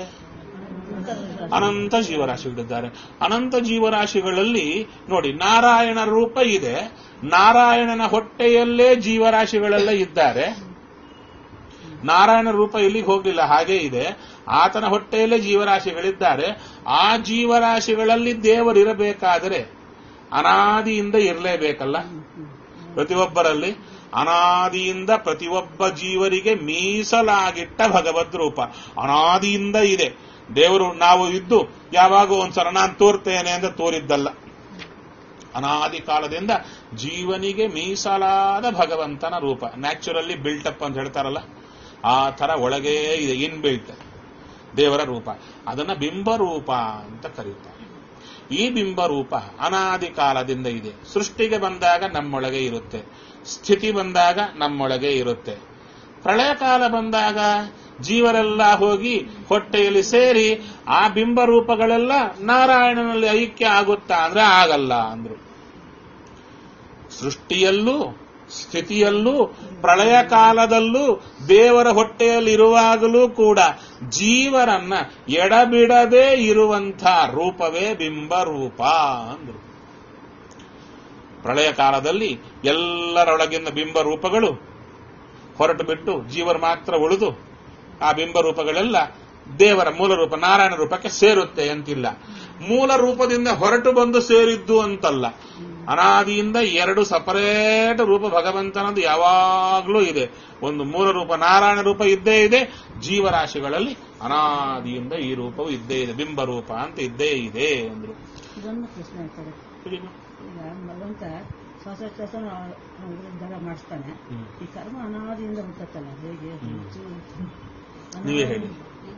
ಅನಂತ ಜೀವರಾಶಿಗಳಿದ್ದಾರೆ ಅನಂತ ಜೀವರಾಶಿಗಳಲ್ಲಿ ನೋಡಿ ನಾರಾಯಣ ರೂಪ ಇದೆ ನಾರಾಯಣನ ಹೊಟ್ಟೆಯಲ್ಲೇ ಜೀವರಾಶಿಗಳೆಲ್ಲ ಇದ್ದಾರೆ ನಾರಾಯಣ ರೂಪ ಇಲ್ಲಿಗೆ ಹೋಗಲಿಲ್ಲ ಹಾಗೇ ಇದೆ ಆತನ ಹೊಟ್ಟೆಯಲ್ಲೇ ಜೀವರಾಶಿಗಳಿದ್ದಾರೆ ಆ ಜೀವರಾಶಿಗಳಲ್ಲಿ ದೇವರಿರಬೇಕಾದರೆ ಅನಾದಿಯಿಂದ ಇರಲೇಬೇಕಲ್ಲ ಪ್ರತಿಯೊಬ್ಬರಲ್ಲಿ ಅನಾದಿಯಿಂದ ಪ್ರತಿಯೊಬ್ಬ ಜೀವರಿಗೆ ಮೀಸಲಾಗಿಟ್ಟ ಭಗವದ್ ರೂಪ ಅನಾದಿಯಿಂದ ಇದೆ ದೇವರು ನಾವು ಇದ್ದು ಯಾವಾಗ ಒಂದ್ಸಲ ನಾನು ತೋರ್ತೇನೆ ಅಂತ ತೋರಿದ್ದಲ್ಲ ಅನಾದಿ ಕಾಲದಿಂದ ಜೀವನಿಗೆ ಮೀಸಲಾದ ಭಗವಂತನ ರೂಪ ನ್ಯಾಚುರಲಿ ಬಿಲ್ಟಪ್ ಅಂತ ಹೇಳ್ತಾರಲ್ಲ ಆ ತರ ಒಳಗೇ ಇದೆ ಇನ್ ಬಿಲ್ಟ್ ದೇವರ ರೂಪ ಅದನ್ನ ಬಿಂಬರೂಪ ಅಂತ ಕರೀತಾರೆ ಈ ಬಿಂಬರೂಪ ಅನಾದಿ ಕಾಲದಿಂದ ಇದೆ ಸೃಷ್ಟಿಗೆ ಬಂದಾಗ ನಮ್ಮೊಳಗೆ ಇರುತ್ತೆ ಸ್ಥಿತಿ ಬಂದಾಗ ನಮ್ಮೊಳಗೆ ಇರುತ್ತೆ ಪ್ರಳಯ ಕಾಲ ಬಂದಾಗ ಜೀವರೆಲ್ಲ ಹೋಗಿ ಹೊಟ್ಟೆಯಲ್ಲಿ ಸೇರಿ ಆ ಬಿಂಬ ರೂಪಗಳೆಲ್ಲ ನಾರಾಯಣನಲ್ಲಿ ಐಕ್ಯ ಆಗುತ್ತಾ ಅಂದ್ರೆ ಆಗಲ್ಲ ಅಂದ್ರು ಸೃಷ್ಟಿಯಲ್ಲೂ ಸ್ಥಿತಿಯಲ್ಲೂ ಪ್ರಳಯ ಕಾಲದಲ್ಲೂ ದೇವರ ಹೊಟ್ಟೆಯಲ್ಲಿರುವಾಗಲೂ ಕೂಡ ಜೀವರನ್ನ ಎಡಬಿಡದೆ ಇರುವಂಥ ರೂಪವೇ ಬಿಂಬ ರೂಪ ಅಂದ್ರು ಪ್ರಳಯ ಕಾಲದಲ್ಲಿ ಎಲ್ಲರೊಳಗಿನ ಬಿಂಬ ರೂಪಗಳು ಹೊರಟು ಬಿಟ್ಟು ಜೀವರು ಮಾತ್ರ ಉಳಿದು ಆ ಬಿಂಬ ರೂಪಗಳೆಲ್ಲ ದೇವರ ಮೂಲ ರೂಪ ನಾರಾಯಣ ರೂಪಕ್ಕೆ ಸೇರುತ್ತೆ ಅಂತಿಲ್ಲ ಮೂಲ ರೂಪದಿಂದ ಹೊರಟು ಬಂದು ಸೇರಿದ್ದು ಅಂತಲ್ಲ ಅನಾದಿಯಿಂದ ಎರಡು ಸಪರೇಟ್ ರೂಪ ಭಗವಂತನದು ಯಾವಾಗಲೂ ಇದೆ ಒಂದು ಮೂಲ ರೂಪ ನಾರಾಯಣ ರೂಪ ಇದ್ದೇ ಇದೆ ಜೀವರಾಶಿಗಳಲ್ಲಿ ಅನಾದಿಯಿಂದ ಈ ರೂಪವು ಇದ್ದೇ ಇದೆ ಬಿಂಬ ರೂಪ ಅಂತ ಇದ್ದೇ ಇದೆ ಅಂದ್ರು ಇದೊಂದು ಪ್ರಶ್ನೆ ಆಯ್ತಾರೆ ಈಗ ಭಗವಂತ ಶ್ವಾಸೋಚ್ಛ್ವಾಸ ದರ ಮಾಡಿಸ್ತಾನೆ ಹ್ಮ್. ಈ ಕರ್ಮ ಅನಾದಿಯಿಂದ ಹುಟ್ಟತ್ತಲ್ಲ ಹೇಗೆ ಹ್ಮ್. ಅನಾದಿ- ನೀವೇ ಹೇಳಿ.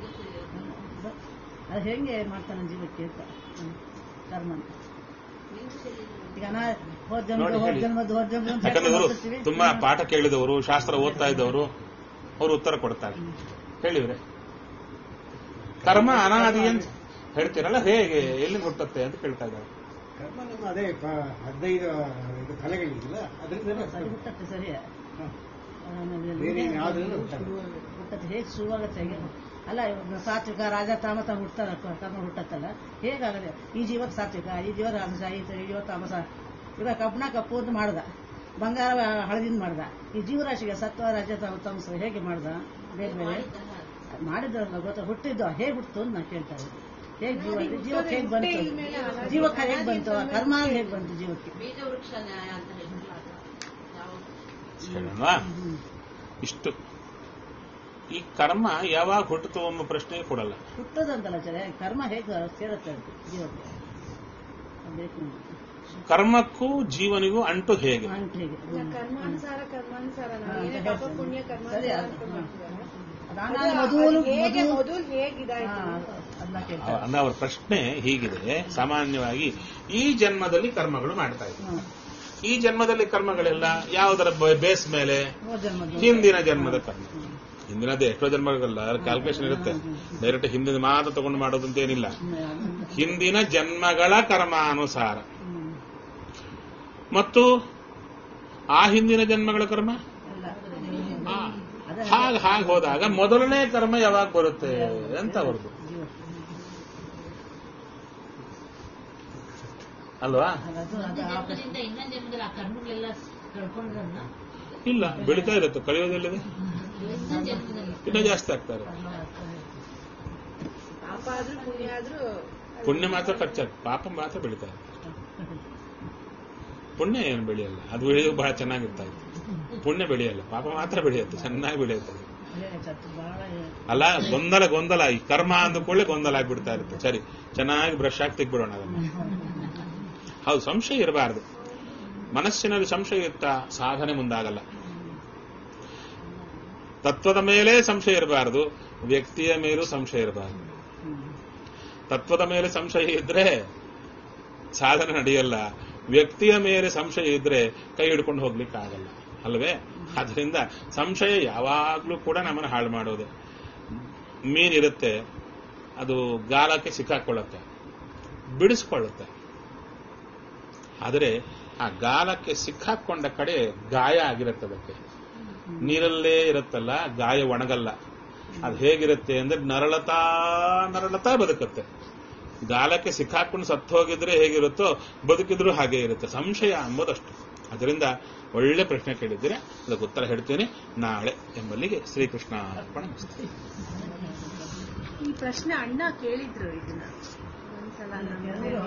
ಅದು ಹೆಂಗೆ ಮಾಡ್ತಾನೆ ಜೀವಕ್ಕೆ ಅಂತ ಹ್ಮ್. ಕರ್ಮ ಈಗ ಅನಾ ಹೋದ ಜನ್ಮದ ನೋಡಿ ಹೋದ ಹೇಳಿ. ಜನ್ಮದ ಹೋದ ಜನ್ಮದ ಅಂತ ಯಾಕಂದ್ರೆ ಇವರು ಹೇಳ್ಕೊಂಡು ತುಂಬಾ ಪಾಠ ಕೇಳಿದವರು ಶಾಸ್ತ್ರ ಓದ್ತಾ ಇದ್ದವರು ಅವರು ಉತ್ತರ ಕೊಡ್ತಾರೆ ಹೇಳಿವ್ರೆ ಕರ್ಮ ಅನಾದಿ ಅಂತ ಹೇಳ್ತೀರಲ್ಲ ಹೇಗೆ ಎಲ್ಲಿ ಹುಟ್ಟುತ್ತೆ ಅಂತ ಕೇಳ್ತಾ ಇದ್ದಾರೆ ಕರ್ಮ ನಮ್ಮ ಅದೇ ಪ- ಹದಿನೈದು ಇದು ಕಲೆಗಳಿಲ್ಲ ಅದರಿಂದ ಸರಿ ಹುಟ್ಟತ್ತೆ ಸರಿ ಬೇರೆ ಯಾವ್ದ್ರಿಂದ ಹುಟ್ಟಲ್ಲ. ಹುಟ್ಟತ್ತೆ ಹೇಗೆ ಶುರುವಾಗತ್ತೆ ಹೇಗೆ ಅಲ್ಲ ಇವಾಗ ಸಾತ್ವಿಕ ರಾಜ ತಾಮಸ ಹುಡ್ತಾರ ಕರ್ಮ ಹುಟ್ಟತ್ತಲ್ಲ ಹೇಗಾಗದೆ ಈ ಜೀವಕ್ಕೆ ಸಾತ್ವಿಕ ಈ ಜೀವ ರಾಜಸ ಈ ಜೀವ ತಾಮಸ ಇವಾಗ ಕಬ್ಬಣ ಕಪ್ಪು ಅಂತ ಮಾಡ್ದ ಬಂಗಾರ ಹಳದಿಂದ ಮಾಡ್ದ ಈ ಜೀವರಾಶಿಗೆ ಸತ್ವ ರಾಜ ತಾಮ- ತಾಮಸ ಹೇಗೆ ಮಾಡ್ದ ಬೇರೆ ಬೇರೆ ಮಾಡಿದ್ರಲ್ಲ ಗೊತ್ತಾ ಹುಟ್ಟಿದ್ದು ಹೇಗೆ ಹುಟ್ಟಿತು ಅಂತ ನಾನು ಕೇಳ್ತಾ ಇದ್ದೆ ಹೇಗೆ ಜೀವ ಜೀವಕ್ಕೆ ಹೇಗೆ ಬಂತು ಜೀವಕ್ಕೆ ಹೇಗೆ ಬಂತು ಆ ಕರ್ಮ ಹೇಗೆ ಬಂತು ಜೀವಕ್ಕೆ ಬೀಜ ವೃಕ್ಷ ನ್ಯಾಯ ಅಂತ ಹೇಳ್ತಿಲ್ಲ ಅದು ಯಾವುದು ಹೇಳೋಣವಾ? ಇಷ್ಟು ಈ ಕರ್ಮ ಯಾವಾಗ ಹುಟ್ಟಿತು ಅನ್ನೋ ಪ್ರಶ್ನೆ ಕೊಡಲ್ಲ ಹುಟ್ಟದಂತಲ್ಲ ಸರಿ ಕರ್ಮ ಹೇಗೆ ಸೇರುತ್ತೆ ಅದು ಜೀವಕ್ಕೆ ಅದು ಬೇಕು ನಮ್ಗೆ. ಕರ್ಮಕ್ಕೂ ಜೀವನಿಗೂ ಅಂಟು ಹೇಗೆ ಅಂಟು ಹೇಗೆ ಹ್ಮ್. ಕರ್ಮಾನುಸಾರ ಕರ್ಮಾನುಸಾರ ನಾವು ಹಾ, ಏನೇ ಅಂತ ಪಾಪ ಹೇಳ್ತಾರೆ. ಪುಣ್ಯ ಸರಿ, ಕರ್ಮಾನುಸಾರ ಅದು, ಅಂತ ಹಾ. ಮಾಡ್ತೀವಲ್ಲ. ಅದಾದ್ಮೇಲೆ ಅದು ಮೊದಲು ಹೇಗೆ ಮೊದಲು ಮೊದಲು ಹೇಗಿದಾಯ್ತು ಅದನ್ನ ಅವ- ಕೇಳ್ತಾರೆ ಅಂದ್ರೆ ಅವ್ರ ಪ್ರಶ್ನೆ ಹೀಗಿದೆ ಸಾಮಾನ್ಯವಾಗಿ ಈ ಜನ್ಮದಲ್ಲಿ ಕರ್ಮಗಳು ಮಾಡ್ತಾ ಇದ್ದಾರೆ ಹ್ಮ್. ಈ ಜನ್ಮದಲ್ಲಿ ಕರ್ಮಗಳೆಲ್ಲ ಯಾವುದರ ಬ- ಬೇಸ್ ಮೇಲೆ ಹೋದ ಜನ್ಮದ್ದು. ಹಿಂದಿನ ಜನ್ಮದ ಕರ್ಮ ಹಿಂದಿನದೇ ಎಷ್ಟೋ ಜನ್ಮಗಳಲ್ಲ ಕ್ಯಾಲ್ಕುಲೇಷನ್ ಇರುತ್ತೆ ಡೈರೆಕ್ಟ್ ಹಿಂದಿನ ಮಾತ್ರ ತಗೊಂಡು ಮಾಡೋದಂತ ಏನಿಲ್ಲ ಹ್ಮ್. ಹಿಂದಿನ ಜನ್ಮಗಳ ಕರ್ಮಾನುಸಾರ ಹ್ಮ್. ಮತ್ತು ಆ ಹಿಂದಿನ ಜನ್ಮಗಳ ಕರ್ಮ ಅಲ್ಲ. ಅದೇ ಹಾಗೆ ಹಾಗೆ ಹೋದಾಗ ಮೊದಲನೇ ಕರ್ಮ ಯಾವಾಗ ಬರುತ್ತೆ ಅಂತ ಅವ್ರದ್ದು ಜೀವ ಅಲ್ವಾ ಅದು ಅದು ಒಂದು ಆ ಪ್ರಶ್ನೆ. ಜನ್ಮದಿಂದ ಇನ್ನೊಂದು ಜನ್ಮದಲ್ಲಿ ಆ ಕರ್ಮಗಳೆಲ್ಲ ಕಳ್ಕೊಂಡ್ರನ್ನ ಇಲ್ಲ ಬೆಳಿತಾ ಇರುತ್ತೆ ಕಳೆಯೋದೆಲ್ಲಿದೆ ಇನ್ನೊಂದು ಜನ್ಮದಲ್ಲಿ ಇನ್ನೂ ಜಾಸ್ತಿ ಆಗ್ತಾರೆ ಪಾಪ ಆದ್ರೂ ಪುಣ್ಯ ಆದ್ರೂ ಪುಣ್ಯ ಮಾತ್ರ ಖರ್ಚಾಗ್ತದೆ ಪಾಪ ಮಾತ್ರ ಬೆಳಿತಾ ಇರುತ್ತೆ ಪುಣ್ಯ ಏನು ಬೆಳೆಯಲ್ಲ ಅದು ಬೆಳೆಯೋದು ಬಹಳ ಚೆನ್ನಾಗಿರ್ತಾ ಇತ್ತು ಪುಣ್ಯ ಬೆಳೆಯಲ್ಲ ಪಾಪ ಮಾತ್ರ ಬೆಳೆಯುತ್ತೆ ಚೆನ್ನಾಗಿ ಬೆಳೆಯುತ್ತೆ ಅದು. ಅದೇ ಸತ್ತು ಬಹಳ ಅಲ್ಲ ಗೊಂದಲ ಗೊಂದಲ ಈ ಕರ್ಮ ಅಂದ ಕೂಡಲೇ ಗೊಂದಲ ಆಗ್ಬಿಡ್ತಾ ಇರುತ್ತೆ ಸರಿ ಚೆನ್ನಾಗಿ ಬ್ರಷ್ ಹಾಕಿ ತೆಗ್ಬಿಡೋಣ ಅದನ್ನ ಹೌದು ಸಂಶಯ ಇರಬಾರ್ದು ಮನಸ್ಸಿನಲ್ಲಿ ಸಂಶಯ ಇತ್ತ ಸಾಧನೆ ಮುಂದಾಗಲ್ಲ ತತ್ವದ ಮೇಲೆ ಸಂಶಯ ಇರಬಾರದು ವ್ಯಕ್ತಿಯ ಮೇಲೂ ಸಂಶಯ ಇರಬಾರದು ತತ್ವದ ಮೇಲೆ ಸಂಶಯ ಇದ್ರೆ ಸಾಧನೆ ನಡೆಯಲ್ಲ ವ್ಯಕ್ತಿಯ ಮೇಲೆ ಸಂಶಯ ಇದ್ರೆ ಕೈ ಹಿಡ್ಕೊಂಡು ಹೋಗ್ಲಿಕ್ಕೆ ಆಗಲ್ಲ ಅಲ್ವೇ ಅದರಿಂದ ಸಂಶಯ ಯಾವಾಗ್ಲೂ ಕೂಡ ನಮ್ಮನ್ನು ಹಾಳು ಮಾಡೋದೆ ಮೀನಿರುತ್ತೆ ಅದು ಗಾಲಕ್ಕೆ ಸಿಕ್ಕಾಕೊಳ್ಳುತ್ತೆ ಬಿಡಿಸ್ಕೊಳ್ಳುತ್ತೆ ಆದರೆ ಆ ಗಾಲಕ್ಕೆ ಸಿಕ್ಕಾಕೊಂಡ ಕಡೆ ಗಾಯ ಆಗಿರುತ್ತೆ ಅದಕ್ಕೆ ನೀರಲ್ಲೇ ಇರುತ್ತಲ್ಲ ಗಾಯ ಒಣಗಲ್ಲ ಅದು ಹೇಗಿರುತ್ತೆ ಅಂದ್ರೆ ನರಳತಾ ನರಳತಾ ಬದುಕುತ್ತೆ ಗಾಲಕ್ಕೆ ಸಿಕ್ಕಾಕೊಂಡು ಸತ್ತು ಹೋಗಿದ್ರೆ ಹೇಗಿರುತ್ತೋ ಬದುಕಿದ್ರೂ ಹಾಗೆ ಇರುತ್ತೆ ಸಂಶಯ ಅಂಬೋದಷ್ಟು ಅದರಿಂದ ಒಳ್ಳೆ ಪ್ರಶ್ನೆ ಕೇಳಿದ್ದೀರಿ ಅದಕ್ಕೆ ಉತ್ತರ ಹೇಳ್ತೀನಿ ನಾಳೆ ಎಂಬಲ್ಲಿಗೆ ಶ್ರೀಕೃಷ್ಣ ಅರ್ಪಣ ಈ ಪ್ರಶ್ನೆ ಅಣ್ಣ ಕೇಳಿದ್ರು ಇದನ್ನ ಒಂದ್ಸಲ ನಮ್ಗೆ